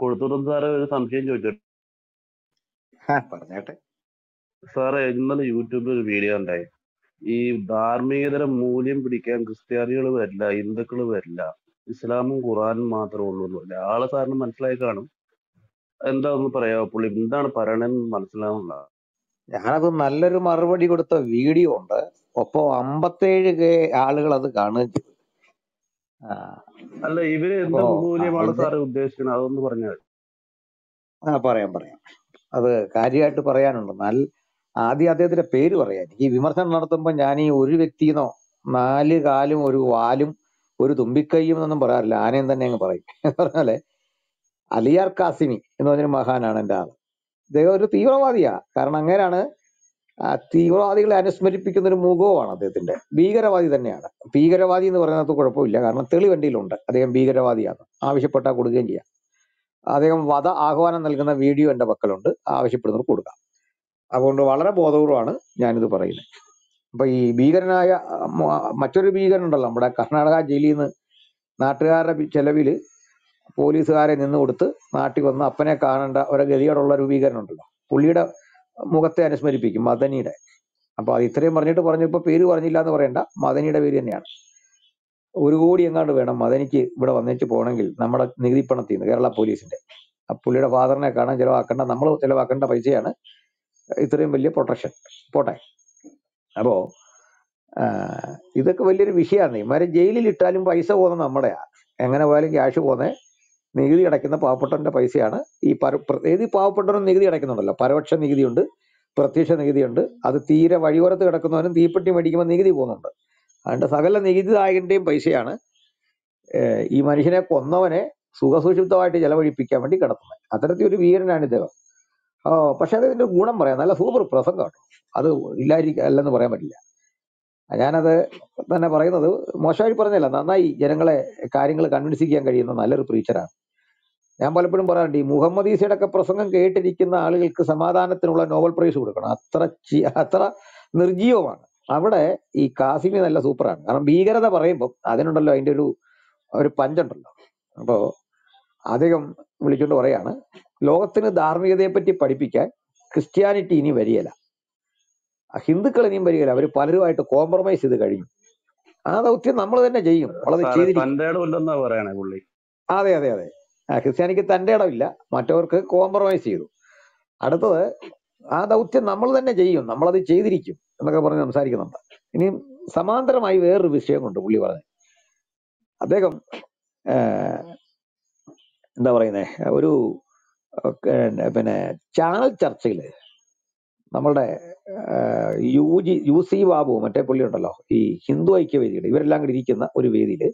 കൊടുത്തിട്ടും സാറേ ഒരു സംശയം ചോദിച്ചോട്ടെ ആ, പറഞ്ഞാട്ടെ സാറേ ഇന്നലെ യൂട്യൂബിൽ ഒരു വീഡിയോ ഉണ്ടായി ഈ ധാർമ്മികതര മൂല്യം പിടിക്കാൻ ക്രിസ്ത്യാനികൾ വരില്ല ഹിന്ദുക്കൾ വരില്ല ഇസ്ലാമും ഖുറാനും മാത്രമേ ഉള്ളൂ എന്ന് പറഞ്ഞു. ആളെ സാറിന് മനസ്സിലായി കാണും എന്താ ഒന്ന് പറയാമോ പുള്ളി എന്താണ് പറയണെന്ന് മനസ്സിലാവുന്നില്ല ഞാനത് നല്ലൊരു മറുപടി കൊടുത്ത വീഡിയോ ഉണ്ട് ഒപ്പം അമ്പത്തേഴ് കെ ആളുകൾ അത് കാണുകയും ചെയ്തു ആ, അല്ല ഇവര് എന്ത് അപ്പോ മൂല്യമാണ് അതിന്റെ സാറ് ഉദ്ദേശിക്കുന്നത് അതൊന്ന് പറഞ്ഞാൽ ആ പറയാം പറയാം അത് കാര്യമായിട്ട് പറയാനുണ്ട് നല്ല ആദ്യം അദ്ദേഹത്തിന്റെ പേര് പറയാൻ ഈ വിമർശനം നടത്തുമ്പോൾ ഞാൻ ഈ ഒരു വ്യക്തിന്നോ നാല് കാലും ഒരു വാലും ഒരു തുമ്പിക്കൈയും എന്നൊന്നും പറയാറില്ല ആനയും തന്നെ അങ്ങ് പറയും പറഞ്ഞാല് അലിയാർ കാസിമി എന്ന് പറഞ്ഞൊരു മഹാനാണ് എൻ്റെ ആള് ഇദ്ദേഹം ഒരു തീവ്രവാദിയാ കാരണം അങ്ങനെയാണ് ആ തീവ്രവാദികളെ അനുസ്മരിപ്പിക്കുന്ന ഒരു മുഖവുമാണ് അദ്ദേഹത്തിന്റെ ഭീകരവാദി തന്നെയാണ് ഭീകരവാദി എന്ന് പറയുന്നത് കുഴപ്പമില്ല കാരണം തെളിവ് എൻ്റെ കയ്യിലുണ്ട് അദ്ദേഹം ഭീകരവാദിയാണ് ആവശ്യപ്പെട്ടാൽ കൊടുക്കുകയും ചെയ്യാം അദ്ദേഹം വധ ആഹ്വാനം നൽകുന്ന വീഡിയോ എൻ്റെ പക്കലുണ്ട് ആവശ്യപ്പെടുന്നവർക്ക് കൊടുക്കാം അതുകൊണ്ട് വളരെ ബോധപൂർവമാണ് ഞാനിത് പറയുന്നത് അപ്പൊ ഈ ഭീകരനായ ആ, മ- മറ്റൊരു ഭീകരനുണ്ടല്ലോ നമ്മുടെ കർണാടക ജയിലിൽ നിന്ന് നാട്ടുകാരുടെ ബി- ചെലവില് പോലീസുകാരെ നിന്ന് കൊടുത്ത് നാട്ടിൽ വന്ന് അപ്പനെ കാണേണ്ട ഒരു ഗതികേടുള്ള ഒരു ഭീകരനുണ്ടല്ലോ പുള്ളിയുടെ മുഖത്തെ അനുസ്മരിപ്പിക്കും മദനിയുടെ അപ്പൊ അത് ഇത്രയും പറഞ്ഞിട്ട് പറഞ്ഞപ്പോ പേര് പറഞ്ഞില്ല എന്ന് പറയണ്ട മദനിയുടെ പേര് തന്നെയാണ് ഒരു കോടി എങ്ങാണ്ട് വേണം മദനിക്ക് ഇവിടെ വന്നേച്ച് പോകണമെങ്കിൽ നമ്മുടെ നികുതി പണത്തിൽ നിന്ന് കേരള പോലീസിന്റെ ആ പുള്ളിയുടെ ഫാദറിനെ കാണാൻ ചിലവാക്കേണ്ട നമ്മൾ ചിലവാക്കേണ്ട പൈസയാണ് ഇത്രയും വലിയ പ്രൊട്ടക്ഷൻ പോട്ടെ അപ്പോ ആ, ഇതൊക്കെ വലിയൊരു വിഷയമാണ് ഇമാരെ ജയിലിൽ ഇട്ടാലും പൈസ പോകുന്നത് നമ്മുടെയാ എങ്ങനെ പോയാലും ക്യാഷ് പോകുന്നത് നികുതി അടയ്ക്കുന്ന പാവപ്പെട്ടവന്റെ പൈസയാണ് ഈ പര പ്ര- ഏത് പാവപ്പെട്ടവനും നികുതി അടയ്ക്കുന്നുണ്ടല്ലോ പരോക്ഷ നികുതിയുണ്ട് പ്രത്യക്ഷ നികുതിയുണ്ട് അത് തീരെ വഴിയോരത്ത് കിടക്കുന്നവനും തീപ്പെട്ടി മേടിക്കുമ്പോൾ നികുതി പോകുന്നുണ്ട് അതുകൊണ്ട് സകല നികുതിദായകന്റെയും പൈസയാണ് ഏഹ് ഈ മനുഷ്യനെ കൊന്നവനെ സുഖസൂക്ഷിപ്തമായിട്ട് ചെലവഴിപ്പിക്കാൻ വേണ്ടി കിടത്തുന്നത് അത്തരത്തിൽ ഒരു വീരനാണ് ഇദ്ദേഹം ഓ പക്ഷെ അതിന്റെ ഗുണം പറയാം നല്ല സൂപ്പർ പ്രസംഗം കേട്ടോ അത് ഇല്ലായിരിക്കും അല്ലെന്ന് പറയാൻ പറ്റില്ല ഞാനത് തന്നെ പറയുന്നത് മോശമായി പറഞ്ഞല്ല നന്നായി ജനങ്ങളെ കാര്യങ്ങൾ കൺവിൻസ് ചെയ്യാൻ കഴിയുന്ന നല്ലൊരു പ്രീച്ചറാണ് ഞാൻ പലപ്പോഴും പറയാറുണ്ട് ഈ മുഹമ്മദ് ഈസയുടെ ഒക്കെ പ്രസംഗം കേട്ടിരിക്കുന്ന ആളുകൾക്ക് സമാധാനത്തിനുള്ള നോബൽ പ്രൈസ് കൊടുക്കണം അത്ര ചി- അത്ര നിർജീവമാണ് അവിടെ ഈ കാസിമി നല്ല സൂപ്പറാണ് കാരണം ഭീകരത പറയുമ്പോൾ അതിനുണ്ടല്ലോ അതിന്റെ ഒരു ഒരു പഞ്ചുണ്ടല്ലോ അപ്പോ അദ്ദേഹം വിളിച്ചുകൊണ്ട് പറയാണ് ലോകത്തിന് ധാർമ്മികതയെ പറ്റി പഠിപ്പിക്കാൻ ക്രിസ്ത്യാനിറ്റി ഇനി വരികയില്ല ഹിന്ദുക്കൾ ഇനിയും വരികയില്ല അവർ പലരുമായിട്ട് കോംപ്രമൈസ് ചെയ്ത് കഴിഞ്ഞു ആ ദൗത്യം നമ്മൾ തന്നെ ചെയ്യും നമ്മളത് സാറേ ചെയ്തിരിക്കും തന്റെ ഇടമില്ലെന്നാ പറയണേ പുള്ളി അതെ അതെ അതെ ആ, ക്രിസ്ത്യാനിക്ക് തന്റെ ഇടമില്ല മറ്റവർക്ക് കോംപ്രമൈസ് ചെയ്തു അടുത്തത് ആ ദൗത്യം നമ്മൾ തന്നെ ചെയ്യും നമ്മളത് ചെയ്തിരിക്കും എന്നൊക്കെ പറഞ്ഞ് സംസാരിക്കുന്നുണ്ട് ഇനി സമാന്തരമായി വേറൊരു വിഷയം കൊണ്ട് പുള്ളി പറഞ്ഞു അദ്ദേഹം ആഹ്, എന്താ പറയുന്നേ ഒരു ഒക്കെ പിന്നെ ചാനൽ ചർച്ചയിൽ നമ്മളുടെ ആഹ്, U G U C Babu മറ്റേ പുള്ളി ഉണ്ടല്ലോ ഈ ഹിന്ദു ഐക്യവേദിയുടെ ഇവരെല്ലാം കൂടി ഇരിക്കുന്ന ഒരു വേദിയിൽ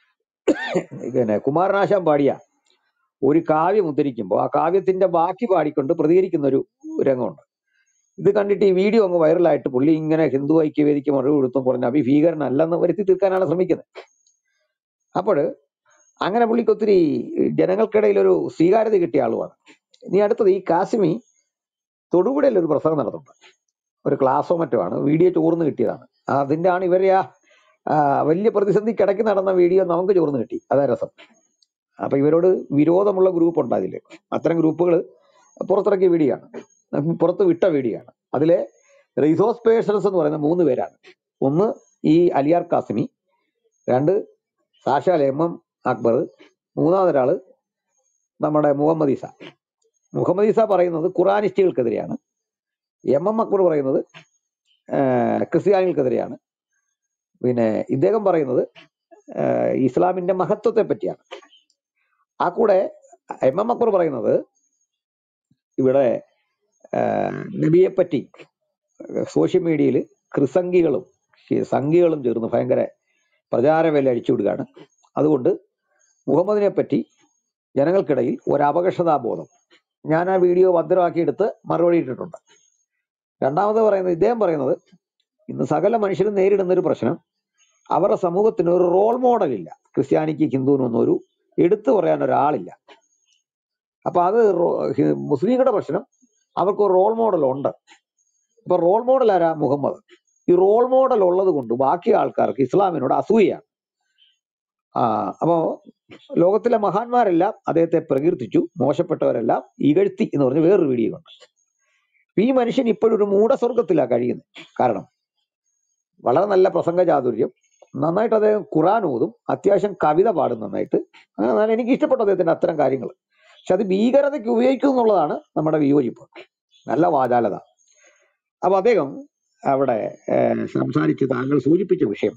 പിന്നെ കുമാരനാശാൻ പാടിയ ഒരു കാവ്യം ഉദ്ധരിക്കുമ്പോൾ ആ കാവ്യത്തിന്റെ ബാക്കി പാടിക്കൊണ്ട് പ്രതികരിക്കുന്ന ഒരു രംഗമുണ്ട് ഇത് കണ്ടിട്ട് ഈ വീഡിയോ അങ്ങ് വൈറലായിട്ട് പുള്ളി ഇങ്ങനെ ഹിന്ദു ഐക്യവേദിക്ക് മറുപടി കൊടുത്തും പറഞ്ഞ അഭി ഭീകരനല്ലെന്ന് വരുത്തി തീർക്കാനാണ് ശ്രമിക്കുന്നത് അപ്പോൾ അങ്ങനെ പുള്ളിക്ക് ഒത്തിരി ജനങ്ങൾക്കിടയിൽ ഒരു സ്വീകാര്യത കിട്ടിയ ആളുമാണ് ഇനി അടുത്തത് ഈ കാസിമി തൊടുപുഴയിൽ ഒരു പ്രസംഗം നടത്തുന്നുണ്ട് ഒരു ക്ലാസ്സോ മറ്റോ ആണ് വീഡിയോ ചോർന്ന് കിട്ടിയതാണ് അതിന്റെ ആണ് ഇവരെ ആ ആ, വലിയ പ്രതിസന്ധി കിടക്കി നടന്ന വീഡിയോ നമുക്ക് ചോർന്ന് കിട്ടി അതാ രസം അപ്പൊ ഇവരോട് വിരോധമുള്ള ഗ്രൂപ്പ് ഉണ്ട് അതില് അത്തരം ഗ്രൂപ്പുകൾ പുറത്തിറക്കിയ വീഡിയോ ആണ് പുറത്ത് വിട്ട വീഡിയോ ആണ് അതിലെ റിസോഴ്സ് പേഴ്സൺസ് എന്ന് പറയുന്ന മൂന്ന് പേരാണ് ഒന്ന് ഈ അലിയാർ കാസിമി രണ്ട് സാക്ഷാൽ എം എം അക്ബർ മൂന്നാമതൊരാള് നമ്മുടെ മുഹമ്മദ് ഈസ മുഹമ്മദ് ഈസ പറയുന്നത് ഖുറാനിസ്റ്റുകൾക്കെതിരെയാണ് എം എം അക്ബർ പറയുന്നത് ആഹ്, ക്രിസ്ത്യാനികൾക്കെതിരെയാണ് പിന്നെ ഇദ്ദേഹം പറയുന്നത് ആഹ്, ഇസ്ലാമിന്റെ മഹത്വത്തെ പറ്റിയാണ് ആ കൂടെ എം എം അക്ബർ പറയുന്നത് ഇവിടെ ആഹ്, നബിയെ പറ്റി സോഷ്യൽ മീഡിയയിൽ ക്രിസംഗികളും ഈ സംഘികളും ചേർന്ന് ഭയങ്കര പ്രചാരവേല അടിച്ചുവിടുകയാണ് അതുകൊണ്ട് മുഹമ്മദിനെ പറ്റി ജനങ്ങൾക്കിടയിൽ ഒരു അപകർഷതാബോധം ഞാൻ ആ വീഡിയോ ഭദ്രമാക്കി എടുത്ത് മറുപടി ഇട്ടിട്ടുണ്ട് രണ്ടാമത് പറയുന്നത് ഇദ്ദേഹം പറയുന്നത് ഇന്ന് സകല മനുഷ്യരും നേരിടുന്ന ഒരു പ്രശ്നം അവരുടെ സമൂഹത്തിന് ഒരു റോൾ മോഡൽ ഇല്ല ക്രിസ്ത്യാനിക്ക് ഹിന്ദുവിനും ഒന്നും ഒരു എടുത്തു പറയാൻ ഒരാളില്ല അപ്പൊ അത് റോ- ഹി- മുസ്ലിങ്ങളുടെ പ്രശ്നം അവർക്ക് ഒരു റോൾ മോഡൽ ഉണ്ട് ഇപ്പൊ റോൾ മോഡൽ ആരാ മുഹമ്മദ് ഈ റോൾ മോഡൽ ഉള്ളത് കൊണ്ട് ബാക്കി ആൾക്കാർക്ക് ഇസ്ലാമിനോട് അസൂയയാണ് ആ അപ്പോ ലോകത്തിലെ മഹാന്മാരെല്ലാം അദ്ദേഹത്തെ പ്രകീർത്തിച്ചു മോശപ്പെട്ടവരെല്ലാം ഇകഴ്ത്തി എന്ന് പറഞ്ഞ് വേറൊരു വീഡിയോ ഉണ്ട് അപ്പൊ ഈ മനുഷ്യൻ ഇപ്പോഴും ഒരു മൂടസ്വർഗത്തിലാണ് കഴിയുന്നത് കാരണം വളരെ നല്ല പ്രസംഗ ചാതുര്യം നന്നായിട്ട് അദ്ദേഹം ഖുറാൻ ഓതും അത്യാവശ്യം കവിത പാടും നന്നായിട്ട് അങ്ങനെ നല്ല- എനിക്ക് ഇഷ്ടപ്പെട്ടു അദ്ദേഹത്തിന്റെ അത്തരം കാര്യങ്ങൾ പക്ഷെ അത് ഭീകരതയ്ക്ക് ഉപയോഗിക്കും എന്നുള്ളതാണ് നമ്മുടെ വിയോജിപ്പ് നല്ല വാചാലത അപ്പൊ അദ്ദേഹം അവിടെ ഏഹ്, സംസാരിച്ച് താങ്കൾ സൂചിപ്പിച്ച വിഷയം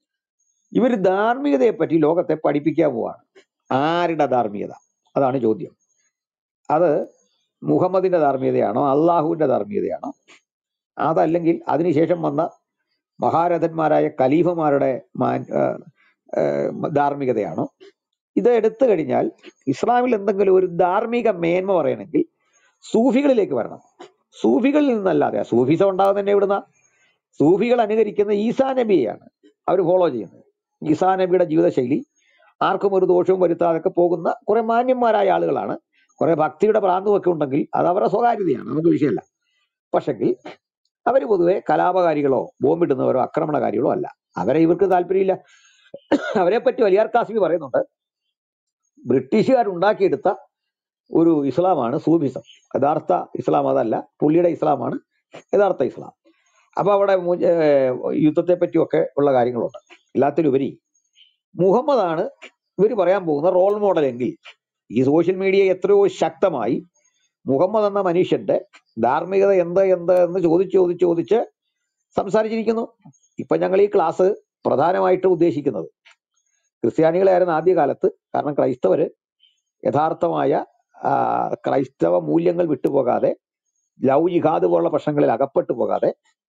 ഇവർ ധാർമ്മികതയെ പറ്റി ലോകത്തെ പഠിപ്പിക്കാൻ പോവാണ് ആരുടെ ധാർമ്മികത അതാണ് ചോദ്യം അത് മുഹമ്മദിന്റെ ധാർമ്മികതയാണോ അള്ളാഹുവിന്റെ ധാർമ്മികതയാണോ അതല്ലെങ്കിൽ അതിനുശേഷം വന്ന മഹാരഥന്മാരായ ഖലീഫമാരുടെ മാൻ- ഏഹ് ഏഹ് ധാർമ്മികതയാണോ ഇത് എടുത്തു കഴിഞ്ഞാൽ ഇസ്ലാമിൽ എന്തെങ്കിലും ഒരു ധാർമ്മിക മേന്മ പറയണമെങ്കിൽ സൂഫികളിലേക്ക് വരണം സൂഫികളിൽ നിന്നല്ലാതെ സൂഫിസം ഉണ്ടാകുന്നതന്നെ ഇവിടുന്ന സൂഫികൾ അനുകരിക്കുന്ന ഈസാ നബിയെയാണ് അവർ ഫോളോ ചെയ്യുന്നത് ഈസാ നബിയുടെ ജീവിതശൈലി ആർക്കും ഒരു ദോഷവും വരുത്താതൊക്കെ പോകുന്ന കുറെ മാന്യന്മാരായ ആളുകളാണ് കുറെ ഭക്തിയുടെ പ്രാന്തമൊക്കെ ഉണ്ടെങ്കിൽ അത് അവരുടെ സ്വകാര്യതയാണ് നമുക്ക് വിഷയമല്ല പക്ഷെങ്കിൽ അവർ പൊതുവെ കലാപകാരികളോ ബോംബിടുന്നവരോ ആക്രമണകാരികളോ അല്ല അവരെ ഇവർക്ക് താല്പര്യമില്ല അവരെ പറ്റി വലിയാർ കാസിമി പറയുന്നുണ്ട് ബ്രിട്ടീഷുകാർ ഉണ്ടാക്കിയെടുത്ത ഒരു ഇസ്ലാമാണ് സൂഫിസം യഥാർത്ഥ ഇസ്ലാം അതല്ല പുള്ളിയുടെ ഇസ്ലാമാണ് യഥാർത്ഥ ഇസ്ലാം അപ്പൊ അവിടെ മു- ഏർ യുദ്ധത്തെ പറ്റിയൊക്കെ ഉള്ള കാര്യങ്ങളുണ്ട് എല്ലാത്തിലുപരി മുഹമ്മദാണ് ഇവർ പറയാൻ പോകുന്ന റോൾ മോഡൽ എങ്കിൽ ഈ സോഷ്യൽ മീഡിയ എത്രയോ ശക്തമായി മുഹമ്മദ് എന്ന മനുഷ്യന്റെ ധാർമ്മികത എന്ത് എന്ത് എന്ന് ചോദിച്ച് ചോദിച്ച് ചോദിച്ച് സംസാരിച്ചിരിക്കുന്നു ഇപ്പൊ ഞങ്ങൾ ഈ ക്ലാസ് പ്രധാനമായിട്ട് ഉദ്ദേശിക്കുന്നത് ക്രിസ്ത്യാനികളായിരുന്നു ആദ്യകാലത്ത് കാരണം ക്രൈസ്തവര് യഥാർത്ഥമായ ആ, ക്രൈസ്തവ മൂല്യങ്ങൾ വിട്ടുപോകാതെ ലവ് ജിഹാദ് പോലുള്ള പ്രശ്നങ്ങളിൽ അകപ്പെട്ടു പോകാതെ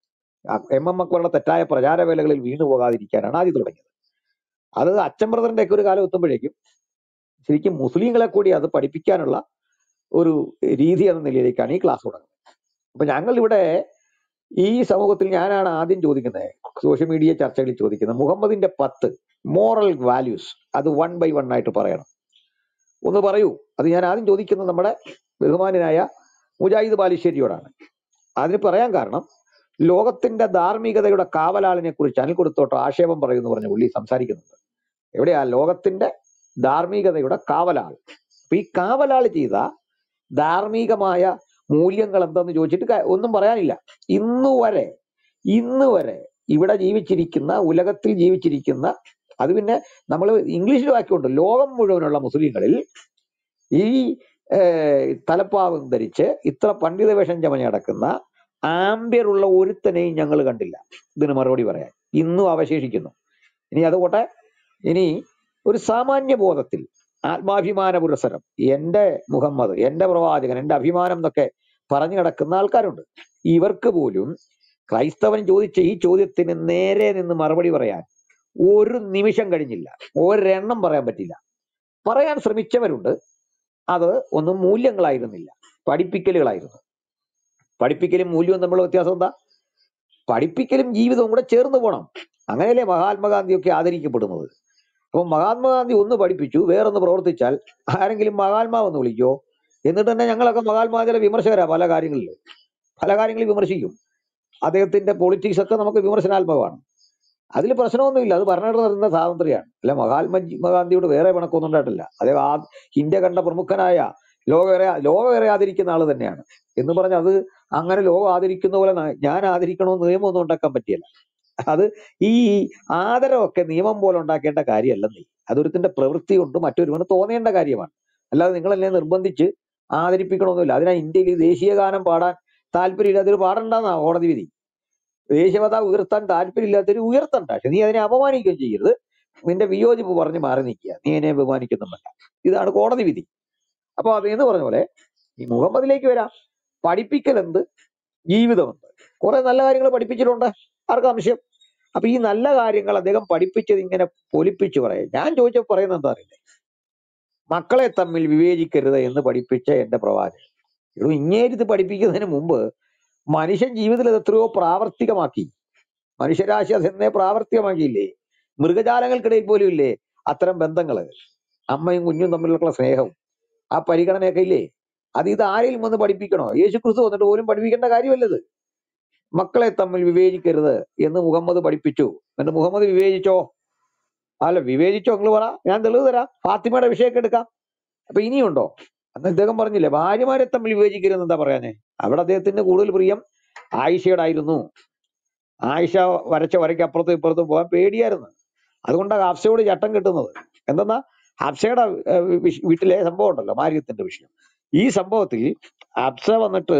എം എം അക്ബറുടെ തെറ്റായ പ്രചാരവേലകളിൽ വീണു പോകാതിരിക്കാനാണ് ആദ്യം തുടങ്ങിയത് അത് അച്ഛൻ ബ്രദറിന്റെ ഒക്കെ ഒരു കാലം എത്തുമ്പോഴേക്കും ശരിക്കും മുസ്ലിങ്ങളെ കൂടി അത് പഠിപ്പിക്കാനുള്ള ഒരു രീതി എന്ന നിലയിലേക്കാണ് ഈ ക്ലാസ് തുടങ്ങുന്നത് അപ്പൊ ഞങ്ങൾ ഇവിടെ ഈ സമൂഹത്തിൽ ഞാനാണ് ആദ്യം ചോദിക്കുന്നത് സോഷ്യൽ മീഡിയ ചർച്ചകളിൽ ചോദിക്കുന്നത് മുഹമ്മദിന്റെ പത്ത് മോറൽ വാല്യൂസ് അത് വൺ ബൈ വൺ ആയിട്ട് പറയണം ഒന്ന് പറയൂ അത് ഞാൻ ആദ്യം ചോദിക്കുന്നത് നമ്മുടെ ബഹുമാനായ മുജാഹിദ് ബാലുശ്ശേരിയോടാണ് അതിന് പറയാൻ കാരണം ലോകത്തിന്റെ ധാർമ്മികതയുടെ കാവലാളിനെ കുറിച്ച് അനിൽ കൊടുത്തോട്ടോ ആക്ഷേപം പറയുന്നു പറഞ്ഞ പുള്ളി സംസാരിക്കുന്നുണ്ട് എവിടെയാ ലോകത്തിന്റെ ധാർമ്മികതയുടെ കാവലാൾ അപ്പൊ ഈ കാവലാൾ ചെയ്ത ധാർമ്മികമായ മൂല്യങ്ങൾ എന്തെന്ന് ചോദിച്ചിട്ട് ക- ഒന്നും പറയാനില്ല ഇന്നു വരെ ഇന്ന് വരെ ഇവിടെ ജീവിച്ചിരിക്കുന്ന ഉലകത്തിൽ ജീവിച്ചിരിക്കുന്ന അത് പിന്നെ നമ്മൾ ഇംഗ്ലീഷിൽ വാക്യമുണ്ട് ലോകം മുഴുവനുള്ള മുസ്ലിങ്ങളിൽ ഈ ഏർ, തലപ്പാവും ധരിച്ച് ഇത്ര പണ്ഡിത വേഷം ചമഞ്ഞടക്കുന്ന ആംബിയർ ഉള്ള ഒരുത്തനെയും ഞങ്ങൾ കണ്ടില്ല ഇതിന് മറുപടി പറയാൻ ഇന്നും അവശേഷിക്കുന്നു ഇനി അതുകൊട്ടെ ഇനി ഒരു സാമാന്യ ബോധത്തിൽ ആത്മാഭിമാന പുരസരം എന്റെ മുഹമ്മദ് എന്റെ പ്രവാചകൻ എന്റെ അഭിമാനം എന്നൊക്കെ പറഞ്ഞു കിടക്കുന്ന ആൾക്കാരുണ്ട് ഇവർക്ക് പോലും ക്രൈസ്തവൻ ചോദിച്ച ഈ ചോദ്യത്തിന് നേരെ നിന്ന് മറുപടി പറയാൻ ഒരു നിമിഷം കഴിഞ്ഞില്ല ഒരെണ്ണം പറയാൻ പറ്റില്ല പറയാൻ ശ്രമിച്ചവരുണ്ട് അത് ഒന്നും മൂല്യങ്ങളായിരുന്നില്ല പഠിപ്പിക്കലുകളായിരുന്നു പഠിപ്പിക്കലും മൂല്യവും തമ്മിലുള്ള വ്യത്യാസം എന്താ പഠിപ്പിക്കലും ജീവിതവും കൂടെ ചേർന്ന് പോകണം അങ്ങനെയല്ലേ മഹാത്മാഗാന്ധിയൊക്കെ ആദരിക്കപ്പെടുന്നത് അപ്പൊ മഹാത്മാഗാന്ധി ഒന്ന് പഠിപ്പിച്ചു വേറൊന്ന് പ്രവർത്തിച്ചാൽ ആരെങ്കിലും മഹാത്മാവെന്ന് വിളിക്കോ എന്നിട്ട് തന്നെ ഞങ്ങളൊക്കെ മഹാത്മാഗാന്ധിയുടെ വിമർശകരാ പല കാര്യങ്ങളിൽ പല കാര്യങ്ങളിൽ വിമർശിക്കും അദ്ദേഹത്തിന്റെ പൊളിറ്റിക്സ് ഒക്കെ നമുക്ക് വിമർശനാത്മകമാണ് അതിൽ പ്രശ്നമൊന്നുമില്ല അത് ഭരണഘടന സ്വാതന്ത്ര്യമാണ് അല്ല മഹാത്മാഗാന്ധിയോട് വേറെ പിണക്കൊന്നും ഉണ്ടായിട്ടില്ല അദ്ദേഹം ആ ഇന്ത്യ കണ്ട പ്രമുഖനായ ലോകം അറിയാ ലോകം അറിയാതിരിക്കുന്ന ആള് തന്നെയാണ് എന്ന് പറഞ്ഞ് അത് അങ്ങനെ ലോകം ആദരിക്കുന്ന പോലെ ന- ഞാൻ ആദരിക്കണമെന്ന് നിയമമൊന്നും ഉണ്ടാക്കാൻ പറ്റിയല്ല അത് ഈ ആദരവൊക്കെ നിയമം പോലെ ഉണ്ടാക്കേണ്ട കാര്യമല്ലെന്നേ അതൊരുത്തിന്റെ പ്രവൃത്തി കൊണ്ട് മറ്റൊരുവന് തോന്നേണ്ട കാര്യമാണ് അല്ലാതെ നിങ്ങളെന്നെ നിർബന്ധിച്ച് ആദരിപ്പിക്കണമെന്നില്ല അതിനാ ഇന്ത്യയിൽ ഈ ദേശീയ ഗാനം പാടാൻ താല്പര്യമില്ലാത്തൊരു പാടണ്ടെന്നാ കോടതി വിധി ദേശീയത ഉയർത്താൻ താല്പര്യമില്ലാത്തൊരു ഉയർത്തണ്ട പക്ഷെ നീ അതിനെ അപമാനിക്കുകയും ചെയ്യരുത് നിന്റെ വിയോജിപ്പ് പറഞ്ഞ് മാറി നിൽക്കുക നീ എന്നെ ബഹുമാനിക്കുന്നുമല്ല ഇതാണ് കോടതി വിധി അപ്പൊ അത് എന്ന് പറഞ്ഞ പോലെ ഈ മുഹമ്മദിലേക്ക് വരാം പഠിപ്പിക്കൽ എന്ത് ജീവിതം എന്ത് കുറെ നല്ല കാര്യങ്ങൾ പഠിപ്പിച്ചിട്ടുണ്ട് ആർക്കും സംശയം അപ്പൊ ഈ നല്ല കാര്യങ്ങൾ അദ്ദേഹം പഠിപ്പിച്ചത് ഇങ്ങനെ പൊലിപ്പിച്ചു പറയാം ഞാൻ ചോദിച്ച പറയുന്നത് എന്താ അറിയില്ലേ മക്കളെ തമ്മിൽ വിവേചിക്കരുത് എന്ന് പഠിപ്പിച്ച എന്റെ പ്രവാചകൻ എടോ ഇങ്ങേരിത് പഠിപ്പിക്കുന്നതിന് മുമ്പ് മനുഷ്യൻ ജീവിതത്തിൽ അത് എത്രയോ പ്രാവർത്തികമാക്കി മനുഷ്യരാശി അതെന്നേ പ്രാവർത്തികമാക്കിയില്ലേ മൃഗജാലങ്ങൾക്കിടയിൽ പോലും ഇല്ലേ അത്തരം ബന്ധങ്ങള് അമ്മയും കുഞ്ഞും തമ്മിലുള്ള സ്നേഹം ആ പരിഗണനയൊക്കെ ഇല്ലേ അത് ഇത് ആരെയും വന്ന് പഠിപ്പിക്കണോ യേശു ക്രിസ്തു വന്നിട്ട് പോലും പഠിപ്പിക്കേണ്ട കാര്യമല്ലത് മക്കളെ തമ്മിൽ വിവേചിക്കരുത് എന്ന് മുഹമ്മദ് പഠിപ്പിച്ചു എന്നിട്ട് മുഹമ്മദ് വിവേചിച്ചോ അല്ല വിവേചിച്ചോ നിങ്ങൾ പറ ഞാൻ തെളിവ് തരാം ഫാത്തിമയുടെ വിഷയമൊക്കെ എടുക്കാം അപ്പൊ ഇനിയുണ്ടോ അന്ന് ഇദ്ദേഹം പറഞ്ഞില്ലേ ഭാര്യമാരെ തമ്മിൽ വിവേചിക്കരുതെന്ന് എന്താ പറയാനേ അവിടെ അദ്ദേഹത്തിന് കൂടുതൽ പ്രിയം ആയിഷയുടെ ആയിരുന്നു ആയിഷ വരച്ച വരയ്ക്ക് അപ്പുറത്തും ഇപ്പുറത്തും പോകാൻ പേടിയായിരുന്നു അതുകൊണ്ടാണ് ഹഫ്സയോട് ചട്ടം കിട്ടുന്നത് എന്തെന്നാ ഹഫ്സയുടെ ഏഹ്, വിഷ- വീട്ടിലെ സംഭവം ഉണ്ടല്ലോ മാര്യത്തിന്റെ വിഷയം ഈ സംഭവത്തിൽ ഹഫ്സ വന്നിട്ട്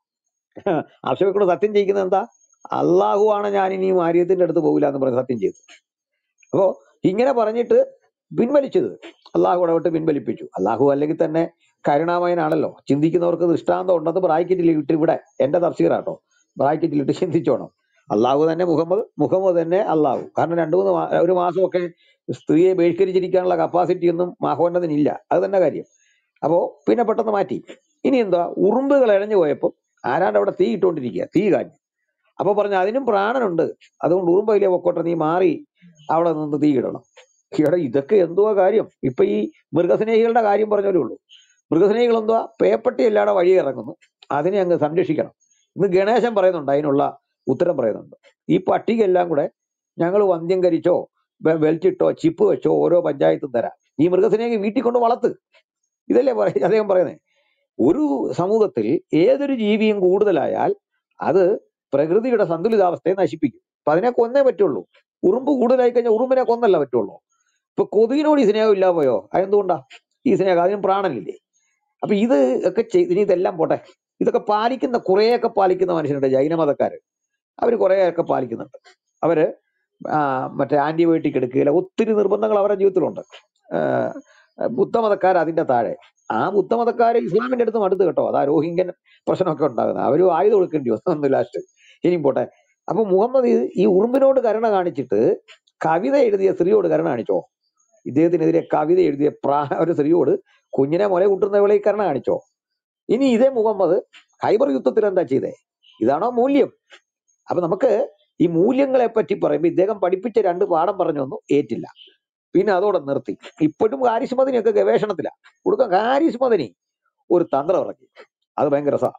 ഹഫ്സയെ കൂടെ സത്യം ചെയ്യിക്കുന്നത് എന്താ അള്ളാഹു ആണ് ഞാൻ ഇനി മാര്യത്തിന്റെ അടുത്ത് പോകില്ല എന്ന് പറഞ്ഞ് സത്യം ചെയ്തു അപ്പോ ഇങ്ങനെ പറഞ്ഞിട്ട് പിൻവലിച്ചത് അള്ളാഹു ഇടപെട്ട് പിൻവലിപ്പിച്ചു അള്ളാഹു അല്ലെങ്കിൽ തന്നെ കരുണാമയനാണല്ലോ ചിന്തിക്കുന്നവർക്ക് ദൃഷ്ടാന്തം ഉണ്ടെന്ന് ബ്രാക്കറ്റിൽ ഇട്ട് ഇവിടെ എന്റെ തഫ്സീറാട്ടോ ബ്രാക്കറ്റിൽ ഇട്ട് ചിന്തിച്ചോണം അള്ളാഹു തന്നെ മുഹമ്മദ് മുഹമ്മദ് തന്നെ അള്ളാഹു കാരണം രണ്ടു മൂന്ന് മാ- ഒരു മാസമൊക്കെ സ്ത്രീയെ ബഹിഷ്കരിച്ചിരിക്കാനുള്ള കപ്പാസിറ്റി ഒന്നും മാഹോന്നതിനില്ല അത് തന്നെ കാര്യം അപ്പോ പിന്നെ പെട്ടെന്ന് മാറ്റി ഇനി എന്താ ഉറുമ്പുകൾ ഇഴഞ്ഞു പോയപ്പോൾ ആരാണ്ട് അവിടെ തീ ഇട്ടുകൊണ്ടിരിക്കുക തീ കാഞ്ഞു അപ്പൊ പറഞ്ഞു അതിനും പ്രാണനുണ്ട് അതുകൊണ്ട് ഉറുമ്പയിലെ പൊക്കോട്ടെ നീ മാറി അവിടെ നിന്ന് തീ ഇടണം ഇവിടെ ഇതൊക്കെ എന്തുവാ കാര്യം ഇപ്പൊ ഈ മൃഗസ്നേഹികളുടെ കാര്യം പറഞ്ഞോലേ ഉള്ളൂ മൃഗസ്നേഹികൾ എന്തുവാ പേപ്പട്ടി എല്ലാടെ വഴി ഇറങ്ങുന്നു അതിനെ അങ്ങ് സംരക്ഷിക്കണം ഇന്ന് ഗണേശൻ പറയുന്നുണ്ട് അതിനുള്ള ഉത്തരം പറയുന്നുണ്ട് ഈ പട്ടികയെല്ലാം കൂടെ ഞങ്ങൾ വന്ധ്യംകരിച്ചോ ബെ- ബെൽറ്റ് ഇട്ടോ ചിപ്പ് വെച്ചോ ഓരോ പഞ്ചായത്തും തരാം ഈ മൃഗസ്നേഹി വീട്ടിൽ കൊണ്ട് വളർത്ത് ഇതല്ലേ പറയ അദ്ദേഹം പറയുന്നത് ഒരു സമൂഹത്തിൽ ഏതൊരു ജീവിയും കൂടുതലായാൽ അത് പ്രകൃതിയുടെ സന്തുലിതാവസ്ഥയെ നശിപ്പിക്കും അപ്പൊ അതിനെ കൊന്നേ പറ്റുള്ളൂ ഉറുമ്പ് കൂടുതലായി കഴിഞ്ഞാൽ ഉറുമ്പിനെ കൊന്നല്ല പറ്റുള്ളൂ ഇപ്പൊ കൊതുകിനോട് ഈ സ്നേഹം ഇല്ലാ പോയോ അതെന്തുകൊണ്ടാ ഈ സ്നേഹം അതിനും പ്രാണനില്ലേ അപ്പൊ ഇത് ഒക്കെ ചെയ്ത് ഇനി ഇതെല്ലാം പോട്ടെ ഇതൊക്കെ പാലിക്കുന്ന കുറേയൊക്കെ പാലിക്കുന്ന മനുഷ്യരുണ്ട് ജൈനമതക്കാര് അവർ കുറേയൊക്കെ പാലിക്കുന്നുണ്ട് അവര് ആ, മറ്റേ ആന്റിബയോട്ടിക് എടുക്കുകയില്ല ഒത്തിരി നിർബന്ധങ്ങൾ അവരുടെ ജീവിതത്തിലുണ്ട് ആ, ബുദ്ധമതക്കാർ അതിന്റെ താഴെ ആ ബുദ്ധമതക്കാര് ഇസ്ലാമിന്റെ അടുത്ത് അടുത്ത് കേട്ടോ അതാ രോഹിംഗ്യൻ പ്രശ്നമൊക്കെ ഉണ്ടാകുന്നത് അവര് ആയുധം കൊടുക്കേണ്ടി വന്നു ലാസ്റ്റ് ഇനിയും പോട്ടെ അപ്പൊ മുഹമ്മദ് ഈ- ഈ ഉറുമ്പിനോട് കരുണ കാണിച്ചിട്ട് കവിത എഴുതിയ സ്ത്രീയോട് കരുണ കാണിച്ചോ ഇദ്ദേഹത്തിനെതിരെ കവിത എഴുതിയ പ്രാ ഒരു സ്ത്രീയോട് കുഞ്ഞിനെ മുല കൂട്ടുന്നവളെ ഈ കരുണ കാണിച്ചോ ഇനി ഇതേ മുഹമ്മദ് ഹൈബർ യുദ്ധത്തിൽ എന്താ ചെയ്തേ ഇതാണോ മൂല്യം അപ്പൊ നമുക്ക് ഈ മൂല്യങ്ങളെ പറ്റി പറയുമ്പോൾ ഇദ്ദേഹം പഠിപ്പിച്ച രണ്ട് പാഠം പറഞ്ഞൊന്നും ഏറ്റില്ല പിന്നെ അതോടെ നിർത്തി ഇപ്പോഴും ഹാരിസ് മദനിയൊക്കെ ഗവേഷണത്തിലാണ് കൊടുക്കാം ഹാരിസ് മദനി ഒരു തന്ത്രം ഇറക്കി അത് ഭയങ്കര രസാ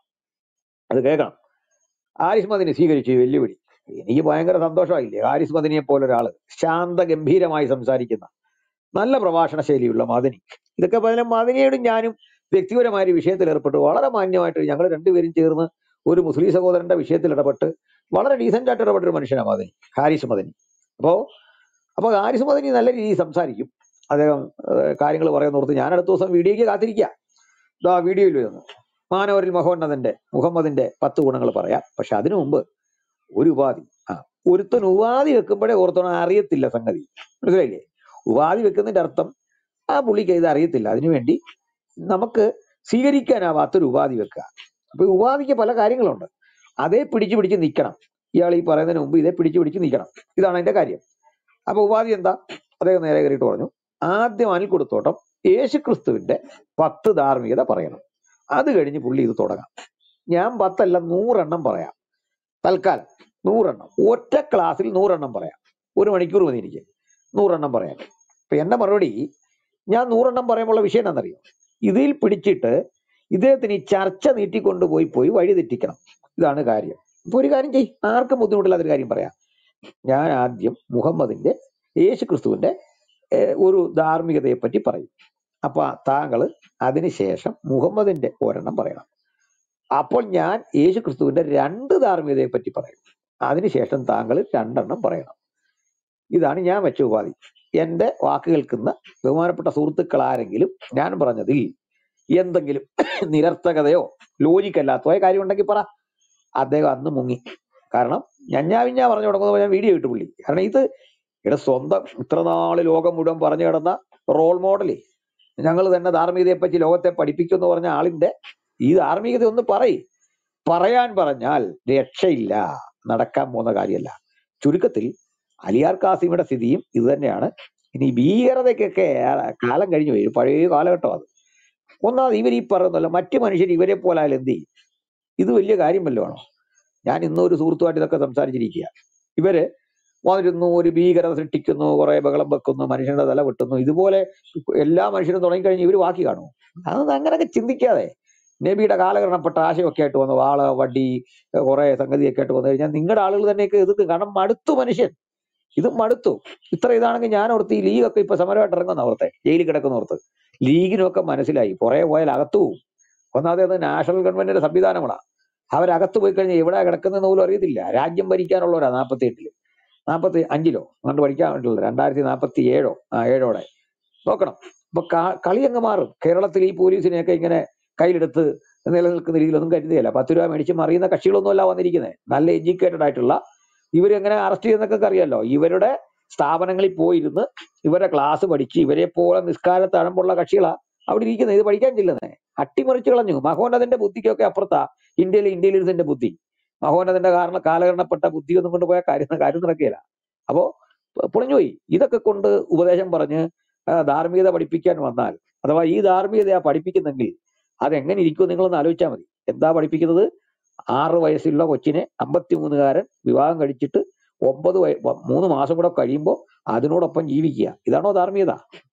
അത് കേൾക്കണം ഹാരിസ് മദനി സ്വീകരിച്ചു ഈ വെല്ലുവിളി എനിക്ക് ഭയങ്കര സന്തോഷമായില്ലേ ഹാരിസ് മദനിയെ പോലെ ഒരാള് ശാന്ത ഗംഭീരമായി സംസാരിക്കുന്ന നല്ല പ്രഭാഷണ ശൈലിയുള്ള മദനി ഇതൊക്കെ പറഞ്ഞ മദനിയോടും ഞാനും വ്യക്തിപരമായ ഒരു വിഷയത്തിൽ ഏർപ്പെട്ടു വളരെ മാന്യമായിട്ട് ഞങ്ങൾ രണ്ടുപേരും ചേർന്ന് ഒരു മുസ്ലിം സഹോദരന്റെ വിഷയത്തിൽ ഇടപെട്ട് വളരെ ഡീസന്റ് ആയിട്ട് ഇടപെട്ട ഒരു മനുഷ്യനാണ് മദനി ഹാരിസ് മദനി അപ്പോ അപ്പൊ ഹാരിസ് മദനി നല്ല രീതിയിൽ സംസാരിക്കും അദ്ദേഹം കാര്യങ്ങൾ പറയുന്നോർത്ത് ഞാൻ അടുത്ത ദിവസം വീഡിയോയ്ക്ക് കാത്തിരിക്കുക ഇതാ വീഡിയോയിൽ വരുന്നു മാനവരിൽ മഹോന്നതന്റെ മുഹമ്മദിന്റെ പത്ത് ഗുണങ്ങൾ പറയാം പക്ഷെ അതിനു മുമ്പ് ഒരു ഉപാധി ആ ഒരുത്തൻ ഉപാധി വെക്കുമ്പോഴേ ഓർത്തോണം അറിയത്തില്ല സംഗതി മനസ്സിലായില്ലേ ഉപാധി വെക്കുന്നതിന്റെ അർത്ഥം ആ പുള്ളിക്ക് ഇത് അറിയത്തില്ല അതിനുവേണ്ടി നമുക്ക് സ്വീകരിക്കാനാവാത്തൊരു ഉപാധി വെക്കുക അപ്പൊ ഈ ഉപാധിക്ക് പല കാര്യങ്ങളുണ്ട് അതേ പിടിച്ചു പിടിച്ച് നിൽക്കണം ഇയാൾ ഈ പറയുന്നതിന് മുമ്പ് ഇതേ പിടിച്ചു പിടിച്ച് നിൽക്കണം ഇതാണ് അതിന്റെ കാര്യം അപ്പൊ ഉപാധി എന്താ അദ്ദേഹം നേരെ കയറിയിട്ട് പറഞ്ഞു ആദ്യം അനിൽ കൊടുത്തോട്ടം യേശുക്രിസ്തുവിന്റെ പത്ത് ധാർമ്മികത പറയണം അത് കഴിഞ്ഞ് പുള്ളി ഇത് തുടങ്ങാം ഞാൻ പത്തല്ല നൂറെണ്ണം പറയാം തൽക്കാലം നൂറെണ്ണം ഒറ്റ ക്ലാസ്സിൽ നൂറെണ്ണം പറയാം ഒരു മണിക്കൂർ മതി എനിക്ക് നൂറെണ്ണം പറയാം അപ്പൊ എന്റെ മറുപടി ഞാൻ നൂറെണ്ണം പറയുമ്പോൾ വിഷയം എന്താണെന്നറിയോ ഇതിൽ പിടിച്ചിട്ട് ഇദ്ദേഹത്തിന് ഈ ചർച്ച നീട്ടിക്കൊണ്ടുപോയി പോയി വഴി തെറ്റിക്കണം ഇതാണ് കാര്യം ഇപ്പൊ ഒരു കാര്യം ചെയ് ആർക്കും ബുദ്ധിമുട്ടില്ലാത്തൊരു കാര്യം പറയാം ഞാൻ ആദ്യം മുഹമ്മദിന്റെ യേശു ക്രിസ്തുവിന്റെ ഏഹ്, ഒരു ധാർമ്മികതയെ പറ്റി പറയും അപ്പൊ താങ്കൾ അതിനുശേഷം മുഹമ്മദിന്റെ ഒരെണ്ണം പറയണം അപ്പോൾ ഞാൻ യേശു ക്രിസ്തുവിന്റെ രണ്ട് ധാർമ്മികതയെ പറ്റി പറയും അതിനുശേഷം താങ്കൾ രണ്ടെണ്ണം പറയണം ഇതാണ് ഞാൻ വെച്ച ഉപാധി എന്റെ വാക്ക് കേൾക്കുന്ന ബഹുമാനപ്പെട്ട സുഹൃത്തുക്കൾ ആരെങ്കിലും ഞാൻ പറഞ്ഞതിൽ എന്തെങ്കിലും നിരർത്ഥകതയോ ലോജിക്കല്ലാത്തതോ കാര്യം ഉണ്ടെങ്കിൽ പറ അദ്ദേഹം അന്ന് മുങ്ങി കാരണം ഞഞ്ഞാവിഞ്ഞാ പറഞ്ഞു തുടങ്ങുമ്പോൾ ഞാൻ വീഡിയോ ഇട്ടു പുള്ളി കാരണം ഇത് ഇവിടെ സ്വന്തം ഇത്ര നാള് ലോകം മുഴുവൻ പറഞ്ഞു കിടന്ന റോൾ മോഡല് ഞങ്ങൾ തന്നെ ധാർമ്മികതയെ പറ്റി ലോകത്തെ പഠിപ്പിക്കും എന്ന് പറഞ്ഞ ആളിന്റെ ഈ ധാർമ്മികത ഒന്ന് പറയ് പറയാൻ പറഞ്ഞാൽ രക്ഷയില്ല നടക്കാൻ പോകുന്ന കാര്യമല്ല ചുരുക്കത്തിൽ അലിയാർ കാസിമിയുടെ സ്ഥിതിയും ഇത് തന്നെയാണ് ഇനി ഭീകരതയ്ക്കൊക്കെ ഏറെ കാലം കഴിഞ്ഞു വരും പഴയ കാലഘട്ടം അത് ഒന്നാമത് ഇവർ ഈ പറയുന്നല്ലോ മറ്റു മനുഷ്യർ ഇവരെ പോലെ ആയാലും എന്ത് ചെയ്യും ഇത് വലിയ കാര്യം വല്ലതും ആണോ ഞാൻ ഇന്നും ഒരു സുഹൃത്തുമായിട്ട് ഇതൊക്കെ സംസാരിച്ചിരിക്കുക ഇവര് വന്നിരുന്നു ഒരു ഭീകരത സൃഷ്ടിക്കുന്നു കുറെ ബഹളം വെക്കുന്നു മനുഷ്യരുടെ തല വെട്ടുന്നു ഇതുപോലെ എല്ലാ മനുഷ്യരും തുടങ്ങിക്കഴിഞ്ഞ് ഇവര് ബാക്കി കാണുമോ അത് അങ്ങനെയൊക്കെ ചിന്തിക്കാതെ നബിയുടെ കാലഘരണപ്പെട്ട ആശയമൊക്കെ ആയിട്ട് വന്നു വാള വടി കുറെ സംഗതിയൊക്കെ ആയിട്ട് വന്നു കഴിഞ്ഞാൽ നിങ്ങളുടെ ആളുകൾ തന്നെയൊക്കെ എതിർക്കും കാരണം മടുത്തു മനുഷ്യൻ ഇത് മടുത്തു ഇത്ര ഇതാണെങ്കിൽ ഞാൻ ഓർത്ത് ഈ ലീഗൊക്കെ ഇപ്പൊ സമരമായിട്ട് ഇറങ്ങുന്ന ഓർത്തെ ജയിലിൽ കിടക്കുന്ന ഓർത്ത് ലീഗിനൊക്കെ മനസ്സിലായി പുറകെ പോയാൽ അകത്തു പോകും ഒന്നാമത് അത് നാഷണൽ ഗവൺമെന്റിന്റെ സംവിധാനമാണ് അവരകത്ത് പോയി കഴിഞ്ഞാൽ എവിടെ കിടക്കുന്നതെന്ന് പോലും അറിയത്തില്ല രാജ്യം ഭരിക്കാനുള്ളവരാ നാൽപ്പത്തി എട്ടില് നാൽപ്പത്തി അഞ്ചിലോ അങ്ങോട്ട് പഠിക്കാൻ വേണ്ടിയുള്ളത് രണ്ടായിരത്തി നാൽപ്പത്തി ഏഴോ ആ ഏഴോടെ നോക്കണം അപ്പൊ ക- കളി അങ്ങ് മാറും കേരളത്തിൽ ഈ പോലീസിനെയൊക്കെ ഇങ്ങനെ കയ്യിലെടുത്ത് നിലനിൽക്കുന്ന രീതിയിലൊന്നും കരുതുകയില്ല പത്ത് രൂപ മേടിച്ച് മറിയുന്ന കക്ഷികളൊന്നും അല്ല വന്നിരിക്കുന്നത് നല്ല എഡ്യൂക്കേറ്റഡ് ആയിട്ടുള്ള ഇവരെങ്ങനെ അറസ്റ്റ് ചെയ്യുന്നൊക്കെ അറിയാലോ ഇവരുടെ സ്ഥാപനങ്ങളിൽ പോയിരുന്ന് ഇവരുടെ ക്ലാസ് പഠിച്ച് ഇവരെ പോലെ നിസ്കാര തഴമ്പുള്ള കക്ഷികളാ അവിടെ ഇരിക്കുന്നത് ഇത് പഠിക്കാൻ ചെല്ലുന്നേ അട്ടിമറിച്ച് കളഞ്ഞു മഹോന്നതന്റെ ബുദ്ധിക്കൊക്കെ അപ്പുറത്താ ഇന്ത്യയിലെ ഇന്ത്യയിലിരുന്നതിന്റെ ബുദ്ധി മഹോന്നതന്റെ കാരണം കാലഹരണപ്പെട്ട ബുദ്ധി ഒന്നും കൊണ്ട് പോയ കാര്യം കാര്യം നടക്കുകയില്ല അപ്പോ പ- പൊളിഞ്ഞുപോയി ഇതൊക്കെ കൊണ്ട് ഉപദേശം പറഞ്ഞ് ആ, ധാർമ്മികത പഠിപ്പിക്കാൻ വന്നാൽ അഥവാ ഈ ധാർമ്മികതയാ പഠിപ്പിക്കുന്നെങ്കിൽ അതെങ്ങനെ ഇരിക്കും നിങ്ങളൊന്ന് ആലോചിച്ചാൽ മതി എന്താ പഠിപ്പിക്കുന്നത് ആറ് വയസ്സുള്ള കൊച്ചിനെ അമ്പത്തിമൂന്നുകാരൻ വിവാഹം കഴിച്ചിട്ട് ഒമ്പത് വയ വ- മൂന്ന് മാസം കൂടെ കഴിയുമ്പോൾ അതിനോടൊപ്പം ജീവിക്കുക ഇതാണോ ധാർമ്മികത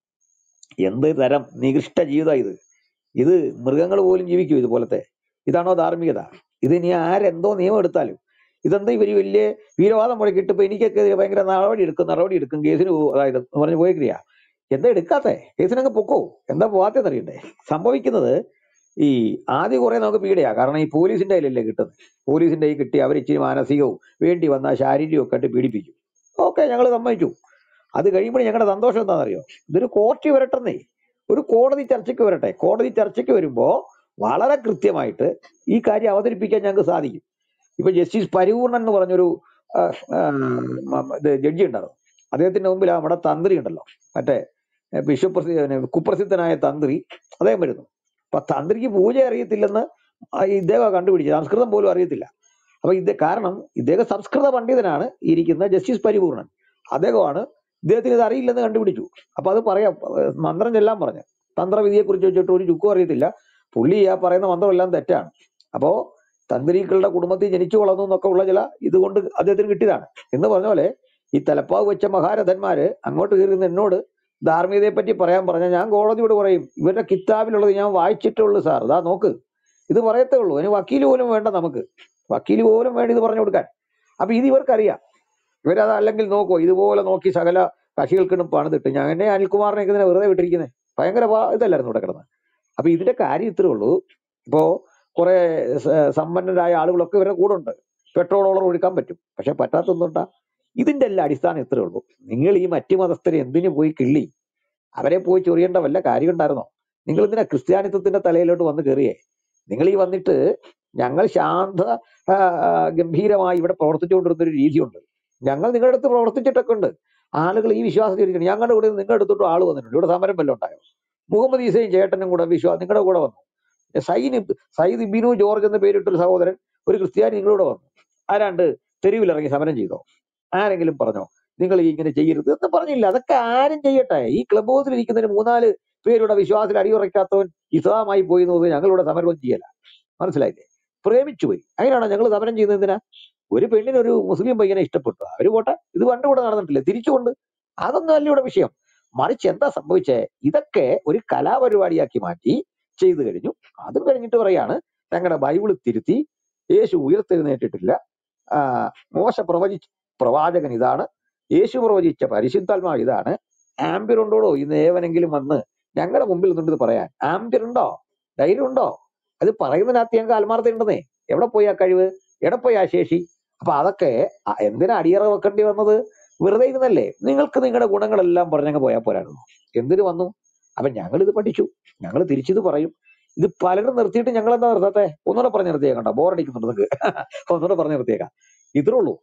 എന്ത് തരം നികൃഷ്ട ജീവിതം ഇത് ഇത് മൃഗങ്ങൾ പോലും ജീവിക്കും ഇതുപോലത്തെ ഇതാണോ ധാർമ്മികത ഇത് ഇനി ആരെന്തോ നിയമം എടുത്താലും ഇതെന്താ ഇവര് വലിയ വീരവാദം മുഴക്കിട്ട് ഇപ്പൊ എനിക്കൊക്കെ ഭയങ്കര നടപടി എടുക്കും നടപടി എടുക്കും കേസിന് പോകും അതായത് എന്ന് പറഞ്ഞ് പോയിക്രിയ എന്താ എടുക്കാത്തെ കേസിനങ്ങ് പൊക്കോ എന്താ പോവാത്തെന്ന് അറിയണ്ടേ സംഭവിക്കുന്നത് ഈ ആദ്യം കുറെ നമുക്ക് പീഡയാ കാരണം ഈ പോലീസിന്റെ കയ്യിലല്ലേ കിട്ടുന്നത് പോലീസിന്റെ കയ്യിൽ കിട്ടി അവർ ഇച്ചിരി മാനസികവും വേണ്ടി വന്ന ശാരീരികവും ഒക്കെ ആയിട്ട് പീഡിപ്പിക്കും ഓക്കെ ഞങ്ങൾ സമ്മതിച്ചു അത് കഴിയുമ്പോൾ ഞങ്ങളുടെ സന്തോഷം എന്താണെന്നറിയോ ഇതൊരു കോർട്ടിൽ വരട്ടെന്നേ ഒരു കോടതി ചർച്ചയ്ക്ക് വരട്ടെ കോടതി ചർച്ചയ്ക്ക് വരുമ്പോ വളരെ കൃത്യമായിട്ട് ഈ കാര്യം അവതരിപ്പിക്കാൻ ഞങ്ങൾക്ക് സാധിക്കും ഇപ്പൊ ജസ്റ്റിസ് പരിപൂർണൻ എന്ന് പറഞ്ഞൊരു ആ, ആ, മ- ഇത് ജഡ്ജി ഉണ്ടായിരുന്നു അദ്ദേഹത്തിന്റെ മുമ്പിൽ ആ നമ്മുടെ തന്ത്രി ഉണ്ടല്ലോ മറ്റേ ഏ, വിശ്വപ്രസി പിന്നെ കുപ്രസിദ്ധനായ തന്ത്രി അദ്ദേഹം വരുന്നു അപ്പൊ തന്ത്രിക്ക് പൂജ അറിയത്തില്ലെന്ന് ആ ഇദ്ദേഹം കണ്ടുപിടിച്ചത് സംസ്കൃതം പോലും അറിയത്തില്ല അപ്പൊ ഇത് കാരണം ഇദ്ദേഹം സംസ്കൃത പണ്ഡിതനാണ് ഇരിക്കുന്ന ജസ്റ്റിസ് പരിപൂർണൻ അദ്ദേഹമാണ് ഇദ്ദേഹത്തിന് ഇത് അറിയില്ലെന്ന് കണ്ടുപിടിച്ചു അപ്പൊ അത് പറയാം ഏർ മന്ത്രം ചെല്ലാൻ പറഞ്ഞു തന്ത്രവിധിയെ കുറിച്ച് വെച്ചിട്ട് ഒരു ചുക്കും അറിയത്തില്ല പുള്ളി ആ പറയുന്ന മന്ത്രം എല്ലാം തെറ്റാണ് അപ്പോ തന്ത്രികളുടെ കുടുംബത്തിൽ ജനിച്ചു വളർന്നു എന്നൊക്കെ ഉള്ള ചില ഇതുകൊണ്ട് അദ്ദേഹത്തിന് കിട്ടിയതാണ് എന്ന് പറഞ്ഞ പോലെ ഈ തലപ്പാവ് വെച്ച മഹാരഥന്മാര് അങ്ങോട്ട് കയറി എന്നോട് ധാർമ്മികതയെ പറ്റി പറയാൻ പറഞ്ഞാൽ ഞാൻ കോടതിയോട് പറയും ഇവരുടെ കിതാബിലുള്ളത് ഞാൻ വായിച്ചിട്ടുള്ളൂ സാർ ഇതാ നോക്ക് ഇത് പറയത്തേ ഉള്ളൂ അതിന് വക്കീൽ പോലും വേണ്ട നമുക്ക് വക്കീൽ പോലും വേണ്ട ഇത് പറഞ്ഞു കൊടുക്കാൻ അപ്പൊ ഇത് ഇവർക്കറിയാം ഇവരത് അല്ലെങ്കിൽ നോക്കോ ഇതുപോലെ നോക്കി സകല കക്ഷികൾക്കിടും പണിതിട്ട് ഞാൻ എന്നെ അനിൽകുമാറിനെയൊക്കെ ഇതിനെ വെറുതെ വിട്ടിരിക്കുന്നത് ഭയങ്കര പാ- ഇതല്ലായിരുന്നു ഇവിടെ കിടന്ന് അപ്പൊ ഇതിന്റെ കാര്യം ഇത്രേ ഉള്ളൂ ഇപ്പോ കുറെ സ- സമ്പന്നരായ ആളുകളൊക്കെ ഇവരുടെ കൂടെ ഉണ്ട് പെട്രോൾ ഡോളർ ഒഴുക്കാൻ പറ്റും പക്ഷെ പറ്റാത്തൊന്നുണ്ടാ ഇതിന്റെ എല്ലാം അടിസ്ഥാനം ഇത്രേ ഉള്ളൂ നിങ്ങൾ ഈ മറ്റു മതസ്ഥരെ എന്തിനു പോയി കിള്ളി അവരെ പോയി ചൊറിയേണ്ട വല്ല കാര്യം ഉണ്ടായിരുന്നോ നിങ്ങൾ എന്തിനാ ക്രിസ്ത്യാനിത്വത്തിന്റെ തലയിലോട്ട് വന്ന് കയറിയേ നിങ്ങൾ ഈ വന്നിട്ട് ഞങ്ങൾ ശാന്ത ആ, ആ, ഗംഭീരമായി ഇവിടെ പ്രവർത്തിച്ചുകൊണ്ടിരുന്ന ഒരു രീതിയുണ്ട് ഞങ്ങൾ നിങ്ങളുടെ അടുത്ത് പ്രവർത്തിച്ചിട്ടൊക്കെ ഉണ്ട് ആളുകൾ ഈ വിശ്വാസത്തിൽ ഇരിക്കണം ഞങ്ങളുടെ കൂടെ നിങ്ങളുടെ അടുത്തോട്ട് ആള് വന്നിട്ടുണ്ട് ഇവിടെ സമരം വല്ലതും ഉണ്ടായോ മുഹമ്മദ് ഈസയും ചേട്ടനും കൂടെ വിശ്വാസം നിങ്ങളുടെ കൂടെ വന്നു സൈന് സയ്യിദ് ബിനു ജോർജ് എന്ന പേരിട്ടൊരു സഹോദരൻ ഒരു ക്രിസ്ത്യാനി നിങ്ങളുടെ വന്നു ആരാണ്ട് തെരുവിലിറങ്ങി സമരം ചെയ്തോ ആരെങ്കിലും പറഞ്ഞോ നിങ്ങൾ ഈ ഇങ്ങനെ ചെയ്യരുത് എന്ന് പറഞ്ഞില്ല അതൊക്കെ ആരും ചെയ്യട്ടെ ഈ ക്ലബ് ഹൗസിൽ ഇരിക്കുന്നതിന് മൂന്നാല് പേരുടെ വിശ്വാസത്തിൽ അടിയുറയ്ക്കാത്തവൻ ഇസ്ലാമായി പോയി എന്നത് ഞങ്ങളിവിടെ സമരം ചെയ്യല മനസ്സിലായില്ലേ പ്രേമിച്ചു പോയി അതിനാണോ ഞങ്ങൾ സമരം ചെയ്യുന്നത് എന്തിനാ ഒരു പെണ്ണിന് ഒരു മുസ്ലിം പയ്യനെ ഇഷ്ടപ്പെട്ടു അവര് പോട്ടെ ഇത് പണ്ട് ഇവിടെ നടന്നിട്ടില്ല തിരിച്ചുകൊണ്ട് അതൊന്നും അല്ല ഇവിടെ വിഷയം മറിച്ച് എന്താ സംഭവിച്ചേ ഇതൊക്കെ ഒരു കലാപരിപാടിയാക്കി മാറ്റി ചെയ്തു കഴിഞ്ഞു അതും കഴിഞ്ഞിട്ട് പറയാണ് ഞങ്ങളുടെ ബൈബിള് തിരുത്തി യേശു ഉയർത്തെഴുന്നേറ്റിട്ടില്ല ആ, മോശ പ്രവചിച്ച പ്രവാചകൻ ഇതാണ് യേശു പ്രവചിച്ച പരിശുദ്ധാത്മാവ് ഇതാണ് ആംബിയർ ഉണ്ടോടോ ഇന്ന് ഏവനെങ്കിലും വന്ന് ഞങ്ങളുടെ മുമ്പിൽ നിന്നിട്ട് ഇത് പറയാൻ ആംബിയർ ഉണ്ടോ ധൈര്യം ഉണ്ടോ അത് പറയുന്നതിനകത്ത് ഞങ്ങൾക്ക് ആത്മാർത്ഥത ഉണ്ടെന്നേ എവിടെ പോയി ആ കഴിവ് എവിടെ പോയി ആ ശേഷി അപ്പൊ അതൊക്കെ അ- എന്തിനാ അടിയറ വെക്കേണ്ടി വന്നത് വെറുതെ ഇരുന്നല്ലേ നിങ്ങൾക്ക് നിങ്ങളുടെ ഗുണങ്ങളെല്ലാം പറഞ്ഞങ്ങ് പോയാൽ പോരായിരുന്നു എന്തിനു വന്നു അപ്പൊ ഞങ്ങൾ ഇത് പഠിച്ചു ഞങ്ങൾ തിരിച്ചിത് പറയും ഇത് പലരും നിർത്തിയിട്ട് ഞങ്ങൾ എന്താ നിർത്താത്തെ ഒന്നുകൂടെ പറഞ്ഞ് നിർത്തിയേക്കണ്ട ബോറടിക്കുന്നുണ്ട് നിങ്ങൾക്ക് ഒന്നുകൂടെ പറഞ്ഞ് നിർത്തിയേക്കാം ഇത്രേ ഉള്ളൂ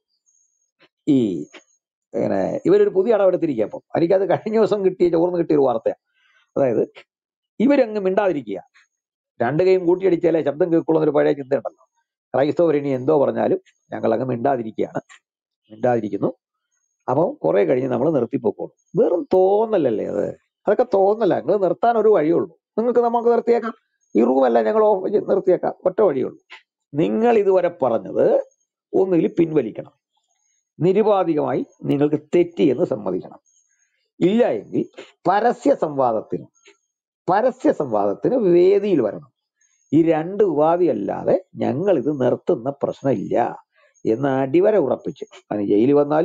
ഈ ഇങ്ങനെ ഇവരൊരു പുതിയ അടവ് എടുത്തിരിക്കുക അപ്പം എനിക്കത് കഴിഞ്ഞ ദിവസം കിട്ടിയ ചോർന്ന് കിട്ടിയ ഒരു വാർത്തയാണ് അതായത് ഇവരങ്ങ് മിണ്ടാതിരിക്കുക രണ്ട് കൈയും കൂട്ടിയടിച്ചാലേ ശബ്ദം കേൾക്കുള്ളൂ എന്നൊരു പഴയ ചിന്തയുണ്ടല്ലോ ക്രൈസ്തവർ ഇനി എന്തോ പറഞ്ഞാലും ഞങ്ങൾ അങ്ങ് മിണ്ടാതിരിക്കുകയാണ് മിണ്ടാതിരിക്കുന്നു അപ്പം കുറെ കഴിഞ്ഞ് നമ്മൾ നിർത്തിപ്പോക്കോളും വെറും തോന്നലല്ലേ അത് അതൊക്കെ തോന്നല നിങ്ങൾ നിർത്താൻ ഒരു വഴിയുള്ളൂ നിങ്ങൾക്ക് നമുക്ക് നിർത്തിയേക്കാം ഈ റൂമല്ല ഞങ്ങൾ ഓഫ് ചെയ്ത് നിർത്തിയേക്കാം ഒറ്റ വഴിയുള്ളൂ നിങ്ങൾ ഇതുവരെ പറഞ്ഞത് ഒന്നുകിൽ പിൻവലിക്കണം നിരുപാധികമായി നിങ്ങൾക്ക് തെറ്റി എന്ന് സമ്മതിക്കണം ഇല്ല എങ്കിൽ പരസ്യ സംവാദത്തിന് പരസ്യ സംവാദത്തിന് വേദിയിൽ വരണം ഈ രണ്ട് ഉപാധി അല്ലാതെ ഞങ്ങൾ ഇത് നിർത്തുന്ന പ്രശ്നമില്ല എന്ന് അടിവര ഉറപ്പിച്ച് അതിന് ജയിലിൽ വന്നാലും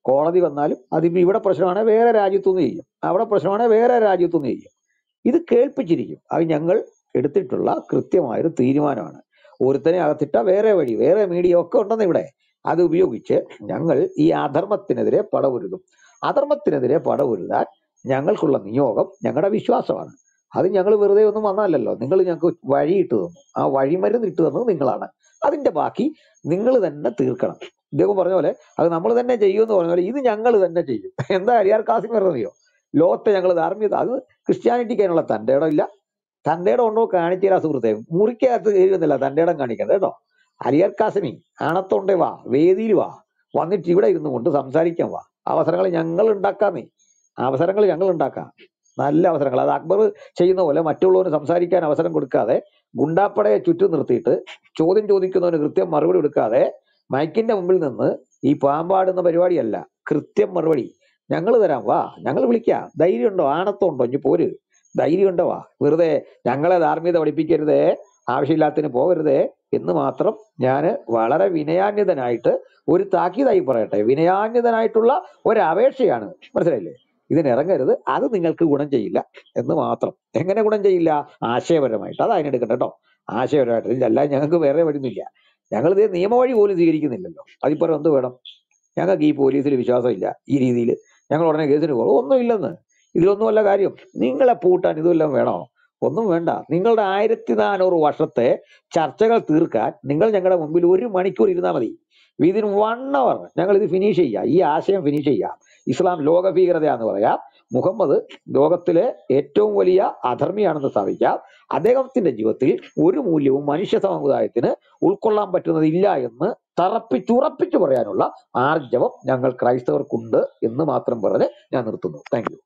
കോടതി വന്നാലും അതിപ്പോ ഇവിടെ പ്രശ്നമാണെങ്കിൽ വേറെ രാജ്യത്തുനിന്ന് ചെയ്യും അവിടെ പ്രശ്നമാണെങ്കിൽ വേറെ രാജ്യത്തുനിന്ന് ചെയ്യും ഇത് കേൾപ്പിച്ചിരിക്കും അത് ഞങ്ങൾ എടുത്തിട്ടുള്ള കൃത്യമായൊരു തീരുമാനമാണ് ഒരുത്തനെ അകത്തിട്ട വേറെ വഴി വേറെ മീഡിയ ഒക്കെ ഉണ്ടെന്ന് ഇവിടെ അത് ഉപയോഗിച്ച് ഞങ്ങൾ ഈ അധർമ്മത്തിനെതിരെ പടപൊരുതും അധർമ്മത്തിനെതിരെ പടപൊരുതാൻ ഞങ്ങൾക്കുള്ള നിയോഗം ഞങ്ങളുടെ വിശ്വാസമാണ് അത് ഞങ്ങൾ വെറുതെ ഒന്നും വന്നതല്ലല്ലോ നിങ്ങൾ ഞങ്ങൾക്ക് വഴി ഇട്ട് തന്നു ആ വഴിമരുന്ന് ഇട്ട് തന്നത് നിങ്ങളാണ് അതിന്റെ ബാക്കി നിങ്ങൾ തന്നെ തീർക്കണം ഇദ്ദേഹം പറഞ്ഞ പോലെ അത് നമ്മൾ തന്നെ ചെയ്യുമെന്ന് പറഞ്ഞ പോലെ ഇത് ഞങ്ങൾ തന്നെ ചെയ്യും എന്താ അരിയാർ കാസിം പറഞ്ഞറിയോ ലോകത്തെ ഞങ്ങൾ ധാർമ്മികത അത് ക്രിസ്ത്യാനിറ്റിക്ക് അതിനുള്ള തന്റെ ഇടം ഇല്ല തന്റെ ഇടം ഉണ്ടോ കാണിച്ചു തരാ സുഹൃത്തെ മുറിക്കകത്ത് കയറുന്നില്ല തന്റെ ഇടം കാണിക്കണ്ട കേട്ടോ അലിയർ കാസിമി ആണത്തോണ്ടേ വാ വേദിയിൽ വാ വന്നിട്ട് ഇവിടെ ഇരുന്നു കൊണ്ട് സംസാരിക്കാൻ വാ അവസരങ്ങൾ ഞങ്ങൾ ഉണ്ടാക്കാന്നേ അവസരങ്ങൾ ഞങ്ങൾ ഉണ്ടാക്കാം നല്ല അവസരങ്ങൾ അത് അക്ബർ ചെയ്യുന്ന പോലെ മറ്റുള്ളവന് സംസാരിക്കാൻ അവസരം കൊടുക്കാതെ ഗുണ്ടാപ്പടയെ ചുറ്റും നിർത്തിയിട്ട് ചോദ്യം ചോദിക്കുന്നവന് കൃത്യം മറുപടി കൊടുക്കാതെ മൈക്കിന്റെ മുമ്പിൽ നിന്ന് ഈ പാമ്പാടുന്ന പരിപാടിയല്ല കൃത്യം മറുപടി ഞങ്ങൾ തരാം വാ ഞങ്ങൾ വിളിക്കാം ധൈര്യം ഉണ്ടോ ആണത്തം ഉണ്ടോ ഇനി പോര് ധൈര്യം ഉണ്ടോ വാ വെറുതെ ഞങ്ങളെ ധാർമ്മികത പഠിപ്പിക്കരുതേ ആവശ്യമില്ലാത്തതിന് പോകരുതേ എന്ന് മാത്രം ഞാൻ വളരെ വിനയാന്വിതനായിട്ട് ഒരു താക്കീതായി പറയട്ടെ വിനയാന്വിതനായിട്ടുള്ള ഒരു അപേക്ഷയാണ് മനസ്സിലായില്ലേ ഇതിന് ഇറങ്ങരുത് അത് നിങ്ങൾക്ക് ഗുണം ചെയ്യില്ല എന്ന് മാത്രം എങ്ങനെ ഗുണം ചെയ്യില്ല ആശയപരമായിട്ട് അത് അതിനെടുക്കണ്ട കേട്ടോ ആശയപരമായിട്ട് ഇതല്ല ഞങ്ങൾക്ക് വേറെ വഴിയൊന്നുമില്ല ഞങ്ങൾ ഇത് നിയമവഴി പോലും സ്വീകരിക്കുന്നില്ലല്ലോ അതിപ്പോ എന്ത് വേണം ഞങ്ങൾക്ക് ഈ പോലീസിൽ വിശ്വാസമില്ല ഈ രീതിയിൽ ഞങ്ങൾ ഉടനെ കേസിന് പോകും ഒന്നുമില്ലെന്ന് ഇതിലൊന്നുമല്ല കാര്യം നിങ്ങളെ പൂട്ടാൻ ഇതുമെല്ലാം വേണോ ഒന്നും വേണ്ട നിങ്ങളുടെ ആയിരത്തി നാനൂറ് വർഷത്തെ ചർച്ചകൾ തീർക്കാൻ നിങ്ങൾ ഞങ്ങളുടെ മുമ്പിൽ ഒരു മണിക്കൂർ ഇരുന്നാൽ മതി വിതിൻ വൺ അവർ ഞങ്ങൾ ഇത് ഫിനിഷ് ചെയ്യാം ഈ ആശയം ഫിനിഷ് ചെയ്യാം ഇസ്ലാം ലോക ഭീകരതയാന്ന് പറയാം മുഹമ്മദ് ലോകത്തിലെ ഏറ്റവും വലിയ അധർമ്മിയാണെന്ന് സ്ഥാപിക്കാം അദ്ദേഹത്തിന്റെ ജീവിതത്തിൽ ഒരു മൂല്യവും മനുഷ്യ സമുദായത്തിന് ഉൾക്കൊള്ളാൻ പറ്റുന്നതില്ല എന്ന് തറപ്പിച്ചുറപ്പിച്ചു പറയാനുള്ള ആർജവം ഞങ്ങൾ ക്രൈസ്തവർക്കുണ്ട് എന്ന് മാത്രം പറഞ്ഞ് ഞാൻ നിർത്തുന്നു താങ്ക് യു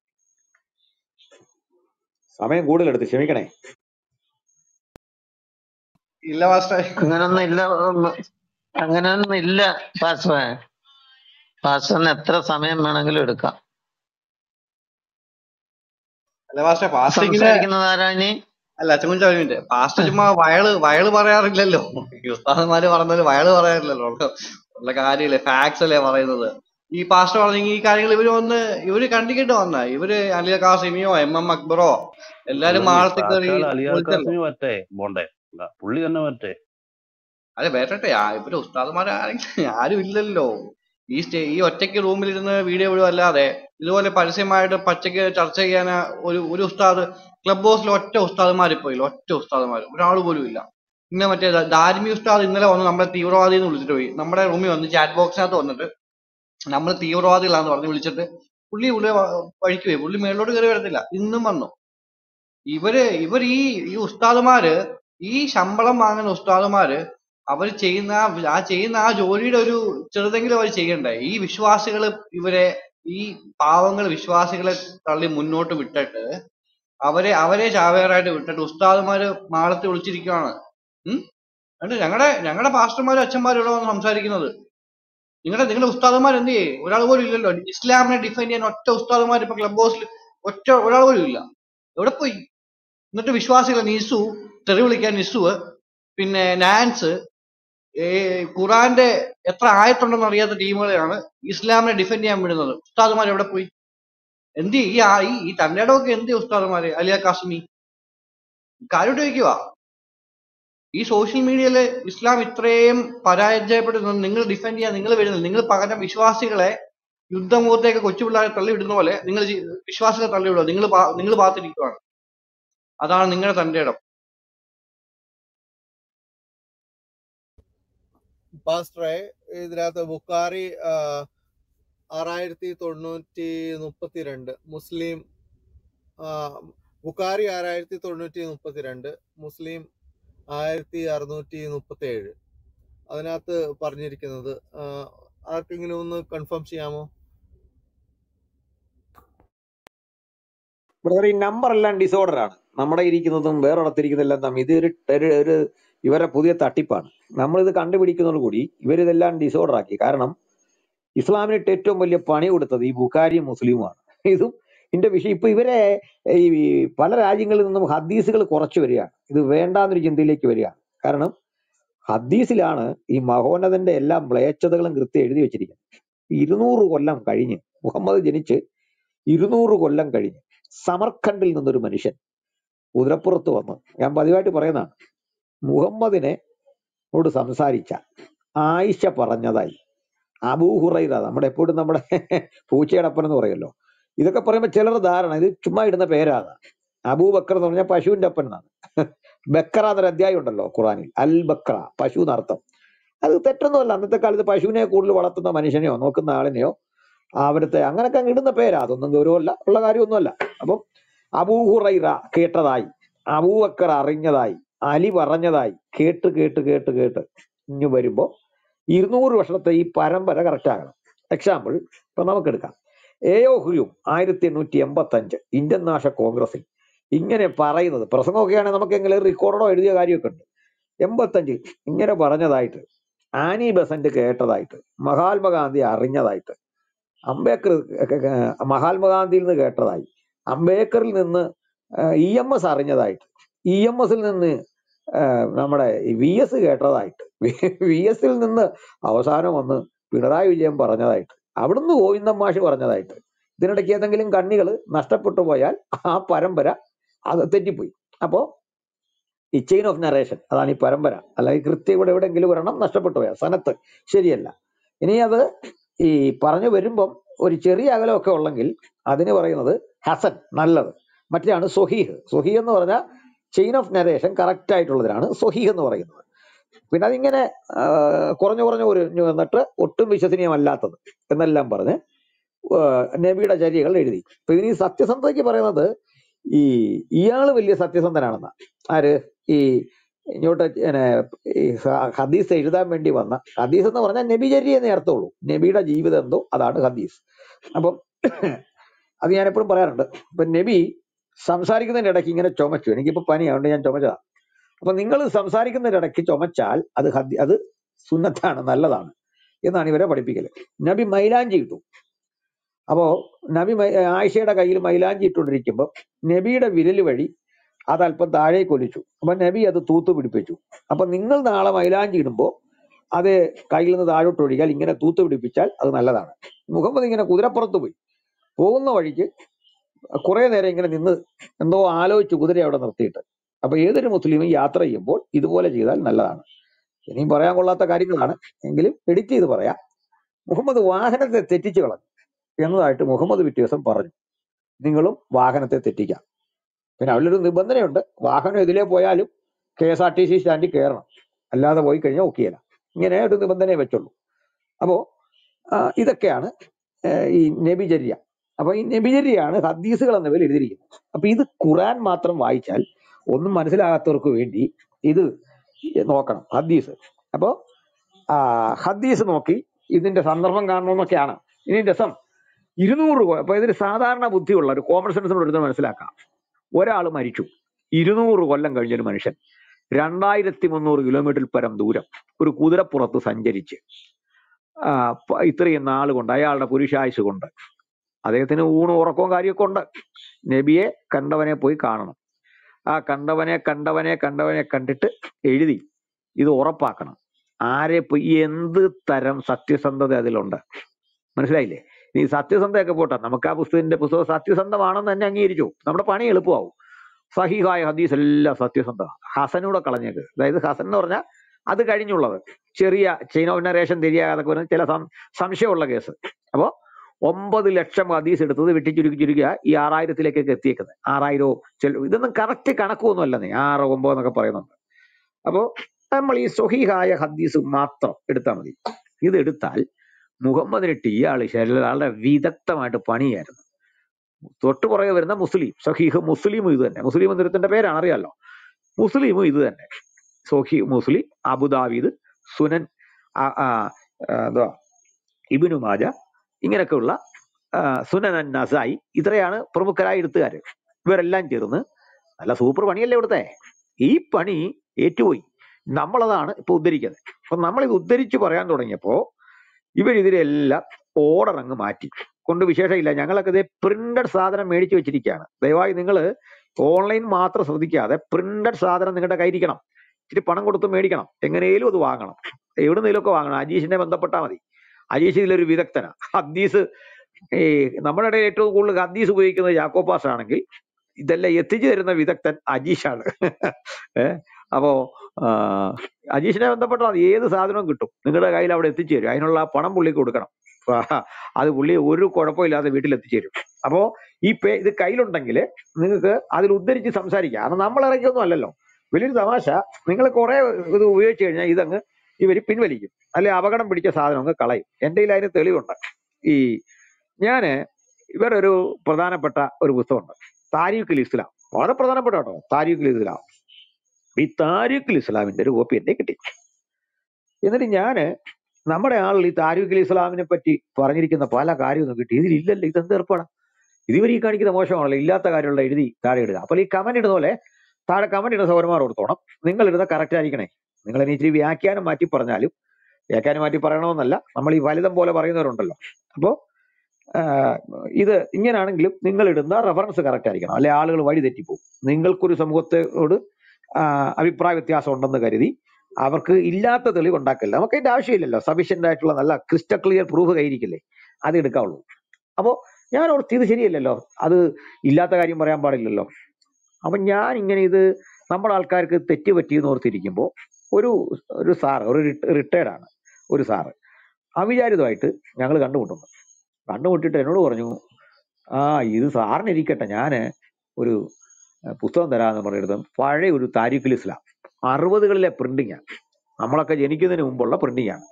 സമയം കൂടുതലെടുത്ത് ക്ഷമിക്കണേ ഇല്ല മാസ്റ്റർ അങ്ങനൊന്നും ഇല്ല ഒന്ന് അങ്ങനൊന്നും ഇല്ല പാസ്റ്ററെ പാസ്റ്ററിന് എത്ര സമയം വേണമെങ്കിലും എടുക്കാം അല്ല മാസ്റ്റർ പാസ്റ്റർ ഇങ്ങനെ സംസാരിക്കുന്നത് ആരാ ഇനി അല്ല അച്ഛൻ ഒരു മിനിറ്റ് പാസ്റ്റർ ചുമ്മാ വയള് വയള് പറയാറില്ലല്ലോ ഈ ഉസ്താദന്മാര് പറഞ്ഞാല് വയള് പറയാറില്ലല്ലോ ഉള്ള- ഉള്ള കാര്യമില്ലേ ഫാക്ട്സ് അല്ലേ പറയുന്നത് ഈ പാസ്റ്റർ പറഞ്ഞെങ്കിൽ ഈ കാര്യങ്ങൾ ഇവര് വന്ന് ഇവര് കണ്ടിട്ട് വന്ന ഇവര് അലിയ കാസിമിയോ എം എം അക്ബറോ എല്ലാരും അതല്ലേ മാളത്തിൽ കയറി സാക്ഷാൽ അലിയാർ വിളിച്ചല്ലോ കാസിമി വരട്ടെ പോണ്ടേ അല്ല, പുള്ളി തന്നെ വരട്ടെ അതെ വരട്ടെ ആ ഇവര് ഉസ്താദന്മാർ ആരും ഇല്ലല്ലോ ഈ സ്റ്റേ ഈ ഒറ്റയ്ക്ക് റൂമിലിരുന്ന് വീഡിയോ വിടുക അല്ലാതെ ഇതുപോലെ പരസ്യമായിട്ട് പച്ചയ്ക്ക് ചർച്ച ചെയ്യാൻ ഒരു ഒരു ഉസ്താദ് ക്ലബ് ഹൗസിൽ ഒറ്റ ഉസ്താദന്മാർ ഇപ്പൊ ഇല്ല ഒറ്റ ഉസ്താദന്മാർ ഒരാൾ പോലും ഇല്ല പിന്നെ മറ്റേ ദാ- ദാരിമി ഉസ്താദ് ഇന്നലെ വന്ന് നമ്മളെ തീവ്രവാദി എന്ന് വിളിച്ചിട്ട് പോയി നമ്മുടെ റൂമിൽ വന്ന് ചാറ്റ് ബോക്സിനകത്ത് വന്നിട്ട് നമ്മൾ തീവ്രവാദികളാന്ന് പറഞ്ഞ് വിളിച്ചിട്ട് പുള്ളി പുള്ളി വഴിക്ക് പോയി പുള്ളി മേളിലോട്ട് കയറി വരത്തില്ല ഇന്നും വന്നു ഇവര് ഇവർ ഈ ഈ ഉസ്താദുമാര് ഈ ശമ്പളം വാങ്ങുന്ന ഉസ്താദുമാര് അവർ ചെയ്യുന്ന ആ വി- ആ ചെയ്യുന്ന ആ ജോലിയുടെ ഒരു ചെറുതെങ്കിലും അവർ ചെയ്യണ്ടേ ഈ വിശ്വാസികള് ഇവരെ ഈ പാവങ്ങൾ വിശ്വാസികളെ തള്ളി മുന്നോട്ട് വിട്ടിട്ട് അവരെ അവരെ ചാവേറായിട്ട് വിട്ടിട്ട് ഉസ്താദുമാര് മാളത്തിൽ വിളിച്ചിരിക്കുകയാണ് ഉം എന്നിട്ട് ഞങ്ങളുടെ ഞങ്ങളുടെ പാസ്റ്റർമാരും അച്ഛന്മാരും ഇവിടെ വന്ന് സംസാരിക്കുന്നത് നിങ്ങളുടെ നിങ്ങളുടെ ഉസ്താദുമാർ എന്ത് ചെയ്യേ ഒരാൾ പോലും ഇല്ലല്ലോ ഇസ്ലാമിനെ ഡിഫൈൻ ചെയ്യാൻ ഒറ്റ ഉസ്താദുമാർ ഇപ്പൊ ക്ലബ് ഹൗസിൽ ഒറ്റ ഒരാൾ പോലും ഇല്ല എവിടെ പോയി എന്നിട്ട് വിശ്വാസികളെ നിസു തെറി വിളിക്കാൻ നിസു പിന്നെ നാൻസ് ഏ ഖുറാന്റെ എത്ര ആയത്തുണ്ടെന്ന് അറിയാത്ത ടീമുകളെയാണ് ഇസ്ലാമിനെ ഡിഫെൻഡ് ചെയ്യാൻ വിടുന്നത് ഉസ്താദുമാർ എവിടെ പോയി എന്ത് ചെയ്യും? ഈ ആ- ഈ ഈ തന്റെ ഇടമൊക്കെ എന്ത് ചെയ്യും ഉസ്താദുമാര് അലിയ കാശ്മി കാര്യമായിട്ട് ചോദിക്കുക ഈ സോഷ്യൽ മീഡിയയില് ഇസ്ലാം ഇത്രയും പരാജയപ്പെടുന്നത് നിങ്ങൾ ഡിഫെൻഡ് ചെയ്യാൻ നിങ്ങൾ വരുന്നത് നിങ്ങൾ പകരം വിശ്വാസികളെ യുദ്ധമുഖത്തേക്ക് കൊച്ചു പിള്ളേരെ തള്ളി വിടുന്ന പോലെ നിങ്ങൾ വിശ്വാസികളെ തള്ളി വിടുക നിങ്ങൾ നിങ്ങൾ പാത്തിരിക്കുകയാണ് അതാണ് നിങ്ങളുടെ തന്റെ ഇടം പാസ്റ്ററെ ഇതിനകത്ത് ബുക്കാറി ആ, ആറായിരത്തി തൊണ്ണൂറ്റി മുപ്പത്തിരണ്ട് മുസ്ലിം ആ, ബുക്കാരി ആറായിരത്തി തൊണ്ണൂറ്റി മുപ്പത്തിരണ്ട് മുസ്ലിം ആയിരത്തി അറുന്നൂറ്റി മുപ്പത്തി ഏഴ് അതിനകത്ത് പറഞ്ഞിരിക്കുന്നത് ആ, ആർക്കെങ്കിലും ഒന്ന് കൺഫേം ചെയ്യാമോ ബ്രദർ ഈ നമ്പർ എല്ലാം ഡിസോർഡർ ആണ് നമ്മുടെ ഇരിക്കുന്നതും വേറൊരിടത്തിരിക്കുന്നതെല്ലാം തമ്മിൽ ഇത് ഒരു ഒരു ഒരു ഇവരെ പുതിയ തട്ടിപ്പാണ് നമ്മൾ ഇത് കണ്ടുപിടിക്കുന്നതോട് കൂടി ഇവരിതെല്ലാം ഡിസോർഡർ ആക്കി കാരണം ഇസ്ലാമിനിട്ട് ഏറ്റവും വലിയ പണി കൊടുത്തത് ഈ ബുഖാരിയും മുസ്ലിമുമാണ് ഇതും ഇതിന്റെ വിഷയം ഇപ്പൊ ഇവരെ ഈ പല രാജ്യങ്ങളിൽ നിന്നും ഹദീസുകൾ കുറച്ചു വരികയാണ് ഇത് വേണ്ടാന്നൊരു ചിന്തയിലേക്ക് വരികയാണ് കാരണം ഹദീസിലാണ് ഈ മഹോന്നതന്റെ എല്ലാ മ്ലേച്ഛതകളും കൃത്യം എഴുതി വെച്ചിരിക്കുന്നത് ഇരുന്നൂറ് കൊല്ലം കഴിഞ്ഞ് മുഹമ്മദ് ജനിച്ച് ഇരുന്നൂറ് കൊല്ലം കഴിഞ്ഞ് സമർഖണ്ഡിൽ നിന്നൊരു മനുഷ്യൻ കുതിരപ്പുറത്ത് വന്ന് ഞാൻ പതിവായിട്ട് പറയുന്നതാണ് മുഹമ്മദിനെ ോട് സംസാരിച്ച ആയിഷ പറഞ്ഞതായി അബൂഹുറൈറ നമ്മുടെ എപ്പോഴും നമ്മുടെ പൂച്ചയുടെ അപ്പൻ എന്ന് പറയുമല്ലോ ഇതൊക്കെ പറയുമ്പോൾ ചിലർ ധാരണ ഇത് ചുമ്മാ ഇടുന്ന പേരാണ് അബൂബക്കർ എന്ന് പറഞ്ഞാൽ പശുവിന്റെ അപ്പൻ എന്നാണ് ബക്കറ എന്നൊരു അധ്യായം ഉണ്ടല്ലോ ഖുറാനിൽ അൽ ബക്കറ പശു എന്നർത്ഥം അത് തെറ്റൊന്നുമല്ല അന്നത്തെ കാലത്ത് പശുവിനെ കൂടുതൽ വളർത്തുന്ന മനുഷ്യനെയോ നോക്കുന്ന ആളിനെയോ അവിടുത്തെ അങ്ങനൊക്കെ അങ്ങ് ഇടുന്ന പേരാ അതൊന്നും ഗൗരവമല്ല ഉള്ള കാര്യമൊന്നുമല്ല അപ്പം അബൂഹുറൈറ കേട്ടതായി അബൂബക്കർ അറിഞ്ഞതായി അലി പറഞ്ഞതായി കേട്ട് കേട്ട് കേട്ട് കേട്ട് ഇഞ്ഞു വരുമ്പോ ഇരുന്നൂറ് വർഷത്തെ ഈ പരമ്പര കറക്റ്റ് ആകണം എക്സാമ്പിൾ ഇപ്പൊ നമുക്കെടുക്കാം എയോ ഹുയും ആയിരത്തി എണ്ണൂറ്റി എൺപത്തി അഞ്ച് ഇന്ത്യൻ നാഷണൽ കോൺഗ്രസിൽ ഇങ്ങനെ പറയുന്നത് പ്രസംഗമൊക്കെയാണെങ്കിൽ നമുക്ക് എങ്കിലും റെക്കോർഡോ എഴുതിയ കാര്യമൊക്കെ ഉണ്ട് എൺപത്തഞ്ച് ഇങ്ങനെ പറഞ്ഞതായിട്ട് ആനി ബസന്റ് കേട്ടതായിട്ട് മഹാത്മാഗാന്ധി അറിഞ്ഞതായിട്ട് അംബേദ്കർ മഹാത്മാഗാന്ധിയിൽ നിന്ന് കേട്ടതായി അംബേദ്കറിൽ നിന്ന് ഇ എം എസ് അറിഞ്ഞതായിട്ട് ഇ എം എസിൽ നിന്ന് ആ, നമ്മുടെ വി എസ് കേട്ടതായിട്ട് വി എസിൽ നിന്ന് അവസാനം വന്ന് പിണറായി വിജയൻ പറഞ്ഞതായിട്ട് അവിടുന്ന് ഗോവിന്ദൻ മാഷ് പറഞ്ഞതായിട്ട് ഇതിനിടയ്ക്ക് ഏതെങ്കിലും കണ്ണികൾ നഷ്ടപ്പെട്ടു പോയാൽ ആ പരമ്പര അത് തെറ്റിപ്പോയി അപ്പോ ഈ ചെയിൻ ഓഫ് നറേഷൻ അതാണ് ഈ പരമ്പര അല്ലെങ്കിൽ കൃത്യം ഇവിടെ എവിടെയെങ്കിലും ഒരെണ്ണം നഷ്ടപ്പെട്ടു പോയാൽ സനത്ത് ശരിയല്ല ഇനി അത് ഈ പറഞ്ഞു വരുമ്പം ഒരു ചെറിയ അകലമൊക്കെ ഉള്ളെങ്കിൽ അതിന് പറയുന്നത് ഹസൻ നല്ലത് മറ്റേതാണ് സൊഹീഹ് സൊഹീഹ് എന്ന് പറഞ്ഞാൽ ചെയിൻ ഓഫ് നരേഷൻ കറക്റ്റ് ആയിട്ടുള്ളതിനാണ് സൊഹീഹ് എന്ന് പറയുന്നത് പിന്നെ അതിങ്ങനെ ആ, കുറഞ്ഞു കുറഞ്ഞു ഒരു എന്നിട്ട് ഒട്ടും വിശ്വസനീയമല്ലാത്തത് എന്നെല്ലാം പറഞ്ഞ് ആ, നബിയുടെ ചര്യകൾ എഴുതി അപ്പൊ ഇതിന് ഈ സത്യസന്ധതയ്ക്ക് പറയുന്നത് ഈ ഇയാള് വലിയ സത്യസന്ധനാണെന്ന ആര് ഈ ഇങ്ങോട്ട് പിന്നെ ഈ ഹ- ഹദീസ് എഴുതാൻ വേണ്ടി വന്ന ഹദീസ് എന്ന് പറഞ്ഞാൽ നബി ചര്യ എന്നേ അർത്ഥമുള്ളൂ നബിയുടെ ജീവിതം എന്തോ അതാണ് ഹദീസ് അപ്പം അത് ഞാൻ എപ്പോഴും പറയാറുണ്ട് ഇപ്പൊ നബി സംസാരിക്കുന്നതിന്റെ ഇടയ്ക്ക് ഇങ്ങനെ ചുമച്ചു എനിക്കിപ്പോ പനി അതുകൊണ്ട് ഞാൻ ചുമച്ചതാ അപ്പൊ നിങ്ങൾ സംസാരിക്കുന്നതിന്റെ ഇടയ്ക്ക് ചുമച്ചാൽ അത് ഹദി അത് സുന്നത്താണ് നല്ലതാണ് എന്നാണ് ഇവരെ പഠിപ്പിക്കല് നബി മൈലാഞ്ചി ഇട്ടു അപ്പോ നബി മൈ- ആയിഷയുടെ കയ്യിൽ മൈലാഞ്ചി ഇട്ടുകൊണ്ടിരിക്കുമ്പോൾ നബിയുടെ വിരൽ വഴി അത് അല്പം താഴേക്ക് ഒലിച്ചു അപ്പൊ നബി അത് തൂത്ത് പിടിപ്പിച്ചു അപ്പൊ നിങ്ങൾ നാളെ മൈലാഞ്ചി ഇടുമ്പോൾ അത് കയ്യിൽ നിന്ന് താഴോട്ട് ഒഴിച്ചാൽ ഇങ്ങനെ തൂത്ത് പിടിപ്പിച്ചാൽ അത് നല്ലതാണ് മുഹമ്മദ് ഇങ്ങനെ കുതിരപ്പുറത്ത് പോയി പോകുന്ന വഴിക്ക് കുറെ നേരം ഇങ്ങനെ നിന്ന് എന്തോ ആലോചിച്ച് കുതിര അവിടെ നിർത്തിയിട്ട് അപ്പൊ ഏതൊരു മുസ്ലിമും യാത്ര ചെയ്യുമ്പോൾ ഇതുപോലെ ചെയ്താൽ നല്ലതാണ് ഇനിയും പറയാൻ കൊള്ളാത്ത കാര്യങ്ങളാണ് എങ്കിലും എഡിറ്റ് ചെയ്ത് പറയാം മുഹമ്മദ് വാഹനത്തെ തെറ്റിച്ചു കളഞ്ഞു എന്നതായിട്ട് മുഹമ്മദ് പിറ്റേ ദിവസം പറഞ്ഞു നിങ്ങളും വാഹനത്തെ തെറ്റിക്കാം പിന്നെ അതിലൊരു നിബന്ധനയുണ്ട് വാഹനം ഇതിലേ പോയാലും K S R T C സ്റ്റാൻഡിൽ കയറണം അല്ലാതെ പോയി കഴിഞ്ഞാൽ ഒക്കെയല്ല ഇങ്ങനെ ഒരു നിബന്ധനയെ വെച്ചുള്ളൂ അപ്പോ ആ, ഇതൊക്കെയാണ് ആ, ഈ നബിചര്യ അപ്പൊ ഈ നബിചര്യയാണ് ഹദീസുകൾ എന്ന പേരിൽ എഴുതിയിരിക്കുന്നത് അപ്പൊ ഇത് ഖുറാൻ മാത്രം വായിച്ചാൽ ഒന്നും മനസ്സിലാകാത്തവർക്ക് വേണ്ടി ഇത് നോക്കണം ഹദീസ് അപ്പോ ആ, ഹദീസ് നോക്കി ഇതിന്റെ സന്ദർഭം കാണണമെന്നൊക്കെയാണ് ഇനി രസം ഇരുന്നൂറ് കൊ- അപ്പൊ ഇതിന് സാധാരണ ബുദ്ധിയുള്ള ഒരു കോമൺ സെൻസിനോട് എടുത്ത് മനസ്സിലാക്കാം ഒരാൾ മരിച്ചു ഇരുന്നൂറ് കൊല്ലം കഴിഞ്ഞൊരു മനുഷ്യൻ രണ്ടായിരത്തി മുന്നൂറ് കിലോമീറ്റർ പരം ദൂരം ഒരു കുതിരപ്പുറത്ത് സഞ്ചരിച്ച് ആ, പ- ഇത്രയും നാൾ കൊണ്ട് അയാളുടെ പുരുഷായുസ് കൊണ്ട് അദ്ദേഹത്തിന് ഊണും ഉറക്കവും കാര്യമൊക്കെ ഉണ്ട് നബിയെ കണ്ടവനെ പോയി കാണണം ആ കണ്ടവനെ കണ്ടവനെ കണ്ടവനെ കണ്ടിട്ട് എഴുതി ഇത് ഉറപ്പാക്കണം ആരെ പോയി എന്ത് തരം സത്യസന്ധത അതിലുണ്ട് മനസ്സിലായില്ലേ ഈ സത്യസന്ധയൊക്കെ പോട്ടെ നമുക്ക് ആ പുസ്തകത്തിന്റെ പുസ്തകം സത്യസന്ധമാണെന്ന് തന്നെ അംഗീകരിച്ചു നമ്മുടെ പണി എളുപ്പമാവും സഹിഹായ ഹദീസ് എല്ലാം സത്യസന്ധ ഹസനൂടെ കളഞ്ഞേക്ക് അതായത് ഹസൻ എന്ന് പറഞ്ഞാൽ അത് കഴിഞ്ഞുള്ളത് ചെറിയ ചെയിൻ ഓഫ് നറേഷൻ തിരിയാതെ വരുന്ന ചില സം- സംശയമുള്ള കേസ് അപ്പോ ഒമ്പത് ലക്ഷം ഹദീസ് എടുത്തത് വെട്ടി ചുരുക്കി ചുരുക്കുക ഈ ആറായിരത്തിലേക്കൊക്കെ എത്തിയേക്കുന്നത് ആറായിരോ ചില ഇതൊന്നും കറക്റ്റ് കണക്കൊന്നും അല്ലെന്നേ ആറ് ഒമ്പത് എന്നൊക്കെ പറയുന്നുണ്ട് അപ്പോ നമ്മൾ ഈ സ്വഹീഹായ ഹദീസ് മാത്രം എടുത്താൽ മതി ഇത് എടുത്താൽ മുഹമ്മദിനിട്ട് ഇയാൾ ആളുടെ വിദഗ്ധമായിട്ട് പണിയായിരുന്നു തൊട്ട് പുറകെ വരുന്ന മുസ്ലിം സഹീഹ് മുസ്ലിമും ഇത് തന്നെ മുസ്ലിം നിരത്തിന്റെ പേരാണ് അറിയാലോ മുസ്ലിമും ഇത് തന്നെ സൊഹി മുസ്ലിം അബുദാബീദ് സുനൻ ആ, ആ, ആ, എന്തുവാ ഇബിനു മാജ ഇങ്ങനെയൊക്കെയുള്ള ആ, സുനൻ അൻ നസായി ഇത്രയാണ് പ്രമുഖരായ എഴുത്തുകാര് ഇവരെല്ലാം ചേർന്ന് നല്ല സൂപ്പർ പണിയല്ലേ ഇവിടുത്തെ ഈ പണി ഏറ്റുപോയി നമ്മളതാണ് ഇപ്പൊ ഉദ്ധരിക്കുന്നത് അപ്പൊ നമ്മൾ ഇത് ഉദ്ധരിച്ച് പറയാൻ തുടങ്ങിയപ്പോ ഇവരിതിലെല്ലാം ഓർഡർ അങ്ങ് മാറ്റി കൊണ്ട് വിശേഷമില്ല ഞങ്ങളൊക്കെ ഇതേ പ്രിന്റഡ് സാധനം മേടിച്ചു വെച്ചിരിക്കുകയാണ് ദയവായി നിങ്ങൾ ഓൺലൈൻ മാത്രം ശ്രദ്ധിക്കാതെ പ്രിന്റഡ് സാധനം നിങ്ങളുടെ കയ്യിരിക്കണം ഇച്ചിരി പണം കൊടുത്ത് മേടിക്കണം എങ്ങനെയും അത് വാങ്ങണം എവിടെ നിന്നൊക്കെ വാങ്ങണം അജീഷിനെ ബന്ധപ്പെട്ടാൽ മതി അജീഷ് ഇതിലൊരു വിദഗ്ധനാ ഹദീസ് ഈ നമ്മുടെ ഇടയിൽ ഏറ്റവും കൂടുതൽ ഹദീസ് ഉപയോഗിക്കുന്നത് യാക്കോബാസ് ആണെങ്കിൽ ഇതെല്ലാം എത്തിച്ചു തരുന്ന വിദഗ്ധൻ അജീഷാണ് ഏഹ് അപ്പോ ആ, അജീഷിനെ ബന്ധപ്പെട്ടാൽ മതി ഏത് സാധനവും കിട്ടും നിങ്ങളുടെ കയ്യിൽ അവിടെ എത്തിച്ചു തരും അതിനുള്ള ആ പണം പുള്ളിക്ക് കൊടുക്കണം ആ, അത് പുള്ളി ഒരു കുഴപ്പമില്ലാതെ വീട്ടിൽ എത്തിച്ചു തരും അപ്പോ ഈ പേ ഇത് കയ്യിലുണ്ടെങ്കിൽ നിങ്ങൾക്ക് അതിൽ ഉദ്ധരിച്ച് സംസാരിക്കാം കാരണം നമ്മൾ ഇറക്കിയൊന്നും അല്ലല്ലോ വലിയൊരു തമാശ നിങ്ങൾ കുറെ ഇത് ഉപയോഗിച്ച് കഴിഞ്ഞാൽ ഇതങ്ങ് ഇവർ പിൻവലിക്കും അല്ലെ അപകടം പിടിച്ച സാധനം അങ്ങ് കളയും എൻ്റെ കയ്യിൽ അതിന് തെളിവുണ്ട് ഈ ഞാന് ഇവരൊരു പ്രധാനപ്പെട്ട ഒരു പുസ്തകമുണ്ട് താരീഖുൽ ഇസ്ലാം വളരെ പ്രധാനപ്പെട്ട കേട്ടോ താരീഖുൽ ഇസ്ലാം ഈ താരീഖുൽ ഇസ്ലാമിന്റെ ഒരു കോപ്പി എന്നെ കിട്ടി എന്നിട്ട് ഞാന് നമ്മുടെ ആളിൽ ഈ താരീഖുൽ ഇസ്ലാമിനെ പറ്റി പറഞ്ഞിരിക്കുന്ന പല കാര്യമൊന്നും കിട്ടി ഇതിലില്ലല്ലോ ഇതെന്ത് ഏർപ്പാടാ ഇതിവർ ഈ കാണിക്കുന്ന മോശമാണല്ലോ ഇല്ലാത്ത കാര്യമുള്ള എഴുതി താഴെ ഇടുക അപ്പോൾ ഈ കമന്റ് ഇടുന്ന പോലെ താഴെ കമന്റ് ഇടുന്ന സൗരന്മാർ കൊടുത്തോണം നിങ്ങൾ ഇടുന്ന കറക്റ്റ് ആയിരിക്കണേ നിങ്ങൾ ഇനി ഇച്ചിരി വ്യാഖ്യാനം മാറ്റി പറഞ്ഞാലും വ്യാഖ്യാനം മാറ്റി പറയണമെന്നല്ല നമ്മൾ ഈ ഫലിതം പോലെ പറയുന്നവരുണ്ടല്ലോ അപ്പോ ആഹ് ഇത് ഇങ്ങനാണെങ്കിലും നിങ്ങൾ ഇടുന്ന റെഫറൻസ് കറക്റ്റ് ആയിരിക്കണം അല്ലെ ആളുകൾ വഴി തെറ്റിപ്പോകും നിങ്ങൾക്കൊരു സമൂഹത്തോട് ആഹ് അഭിപ്രായ വ്യത്യാസം ഉണ്ടെന്ന് കരുതി അവർക്ക് ഇല്ലാത്ത തെളിവ് ഉണ്ടാക്കില്ല നമുക്ക് അതിന്റെ ആവശ്യമില്ലല്ലോ സഫീഷ്യന്റ് ആയിട്ടുള്ള നല്ല ക്രിസ്റ്റൽ ക്ലിയർ പ്രൂഫ് കയ്യിരിക്കില്ലേ അത് എടുക്കാവുള്ളൂ അപ്പോ ഞാൻ ഓർത്ത് ഇത് ശരിയല്ലല്ലോ അത് ഇല്ലാത്ത കാര്യം പറയാൻ പാടില്ലല്ലോ അപ്പൊ ഞാൻ ഇങ്ങനെ ഇത് നമ്മുടെ ആൾക്കാർക്ക് തെറ്റ് പറ്റിയെന്ന് ഓർത്തിരിക്കുമ്പോൾ ഒരു ഒരു സാറ് ഒരു റിട്ടയർഡ് ആണ് ഒരു സാറ് അവിചാരിതമായിട്ട് ഞങ്ങൾ കണ്ടുമുട്ടുന്നു കണ്ടുമുട്ടിയിട്ട് എന്നോട് പറഞ്ഞു ആ ഇത് സാറിന് ഇരിക്കട്ടെ ഞാന് ഒരു ഏഹ്, പുസ്തകം തരാമെന്ന് പറഞ്ഞിരുന്നു പഴയ ഒരു താരിഖുൽ ഇസ്ലാം അറുപതുകളിലെ പ്രിന്റിംഗ് ആണ് നമ്മളൊക്കെ ജനിക്കുന്നതിന് മുമ്പുള്ള പ്രിന്റിംഗ് ആണ്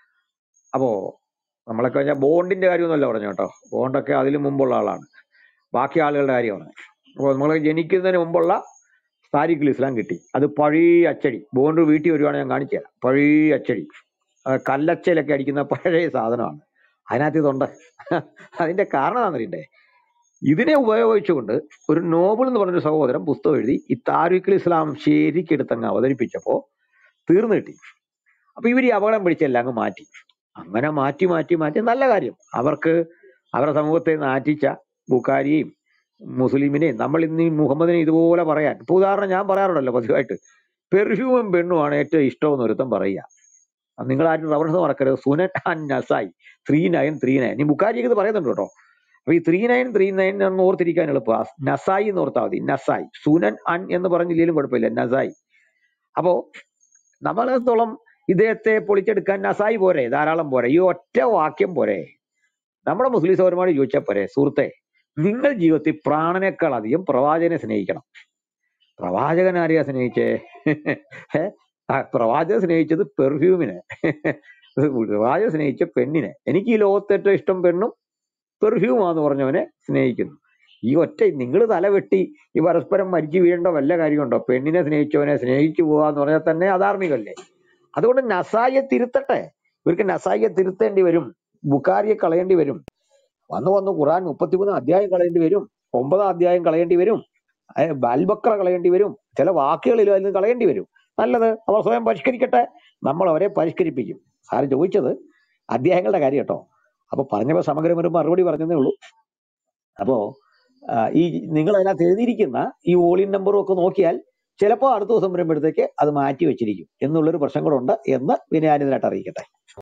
അപ്പോ നമ്മളൊക്കെ ഞാൻ ബോണ്ടിന്റെ കാര്യമൊന്നുമല്ല പറഞ്ഞു കേട്ടോ ബോണ്ടൊക്കെ അതിന് മുമ്പുള്ള ആളാണ് ബാക്കി ആളുകളുടെ കാര്യമാണ് അപ്പോൾ നമ്മൾ ജനിക്കുന്നതിന് മുമ്പുള്ള താരിഖുൽ ഇസ്ലാം കിട്ടി അത് പഴയ അച്ചടി ബോണ്ട് വീട്ടിൽ വരുവാണെങ്കിൽ ഞാൻ കാണിച്ചു തരാം പഴയ അച്ചടി ആ കല്ലച്ചയിലൊക്കെ അടിക്കുന്ന പഴയ സാധനമാണ് അതിനകത്ത് ഇതുണ്ട് അതിന്റെ കാരണം എന്താണെന്നറിയണ്ടേ ഇതിനെ ഉപയോഗിച്ചുകൊണ്ട് ഒരു നോബൽ എന്ന് പറഞ്ഞൊരു സഹോദരൻ പുസ്തകം എഴുതി ഈ താരിഖുൽ ഇസ്ലാം ശരിക്കെടുത്തങ്ങ് അവതരിപ്പിച്ചപ്പോ തീർന്നു കിട്ടി അപ്പൊ ഇവർ ഈ അപകടം പിടിച്ചെല്ലാം അങ്ങ് മാറ്റി അങ്ങനെ മാറ്റി മാറ്റി മാറ്റി നല്ല കാര്യം അവർക്ക് അവരുടെ സമൂഹത്തെ നാറ്റിച്ച ബുക്കാരിയെയും മുസ്ലിമിനെയും നമ്മൾ ഇന്ന് ഈ മുഹമ്മദിനെ ഇതുപോലെ പറയാൻ ഇപ്പൊ ഉദാഹരണം ഞാൻ പറയാറുണ്ടല്ലോ പതിവായിട്ട് പെർഫ്യൂമും പെണ്ണുമാണ് ഏറ്റവും ഇഷ്ടമെന്ന് ഒരുത്തം പറയുക അത് നിങ്ങൾ ആരും റഫറൻസ് മറക്കരുത് സുനൻ ആൻഡ് നസായി ത്രീ നയൻ ത്രീ നയൻ ഈ ബുക്കാരിക്ക് ഇത് പറയുന്നുണ്ട് കേട്ടോ അപ്പൊ ഈ ത്രീ നയൻ ത്രീ നയൻ എന്ന് ഓർത്തിരിക്കാൻ എളുപ്പമാണ് നസായി എന്ന് ഓർത്താൽ മതി നസായി സുനൻ അൻ എന്ന് പറഞ്ഞില്ലെങ്കിലും കുഴപ്പമില്ല നസായി അപ്പോ നമ്മളെത്തോളം ഇദ്ദേഹത്തെ പൊളിച്ചെടുക്കാൻ നസായി പോരെ ധാരാളം പോരെ ഈ ഒറ്റ വാക്യം പോരെ നമ്മുടെ മുസ്ലിം സൗരമാട് ചോദിച്ചാൽ പോരെ സുഹൃത്തെ നിങ്ങൾ ജീവിതത്തിൽ പ്രാണനേക്കാൾ അധികം പ്രവാചകനെ സ്നേഹിക്കണം പ്രവാചകൻ ആരെയാ സ്നേഹിച്ചേ ഏ? ആ, പ്രവാചകൻ സ്നേഹിച്ചത് പെർഫ്യൂമിനെ പ്രവാചകൻ സ്നേഹിച്ച പെണ്ണിനെ എനിക്ക് ഈ ലോകത്ത് ഏറ്റവും ഇഷ്ടം പെണ്ണും പെർഫ്യൂമാന്ന് പറഞ്ഞവനെ സ്നേഹിക്കുന്നു ഈ ഒറ്റ നിങ്ങൾ തല വെട്ടി ഈ പരസ്പരം മരിച്ചു വീഴേണ്ട വല്ല കാര്യമുണ്ടോ പെണ്ണിനെ സ്നേഹിച്ചവനെ സ്നേഹിച്ചു പോവാന്ന് പറഞ്ഞാൽ തന്നെ അധാർമികല്ലേ അതുകൊണ്ട് നസായിയെ തിരുത്തട്ടെ ഇവർക്ക് നസായിയെ തിരുത്തേണ്ടി വരും ബുക്കാരിയെ കളയേണ്ടി വരും വന്നു വന്നു ഖുറാൻ മുപ്പത്തിമൂന്ന് അധ്യായം കളയേണ്ടി വരും ഒമ്പതാം അധ്യായം കളയേണ്ടി വരും അഹ് ബാൽബക്ര കളയേണ്ടി വരും ചില വാക്കുകളിലും അതിൽ നിന്ന് കളയേണ്ടി വരും നല്ലത് അവർ സ്വയം പരിഷ്കരിക്കട്ടെ നമ്മൾ അവരെ പരിഷ്കരിപ്പിക്കും സാറ് ചോദിച്ചത് അധ്യായങ്ങളുടെ കാര്യം കേട്ടോ അപ്പൊ പറഞ്ഞപ്പോ സമഗ്രം ഒരു മറുപടി പറഞ്ഞതേ ഉള്ളൂ അപ്പോ ആ, ഈ നിങ്ങൾ അതിനകത്ത് എഴുതിയിരിക്കുന്ന ഈ വോളിയം നമ്പറും ഒക്കെ നോക്കിയാൽ ചിലപ്പോൾ അടുത്ത ദിവസം വരുമ്പോഴത്തേക്ക് അത് മാറ്റി വെച്ചിരിക്കും എന്നുള്ളൊരു പ്രശ്നം കൂടെ ഉണ്ട് എന്ന് വിനയാനിതനായിട്ട് അറിയിക്കട്ടെ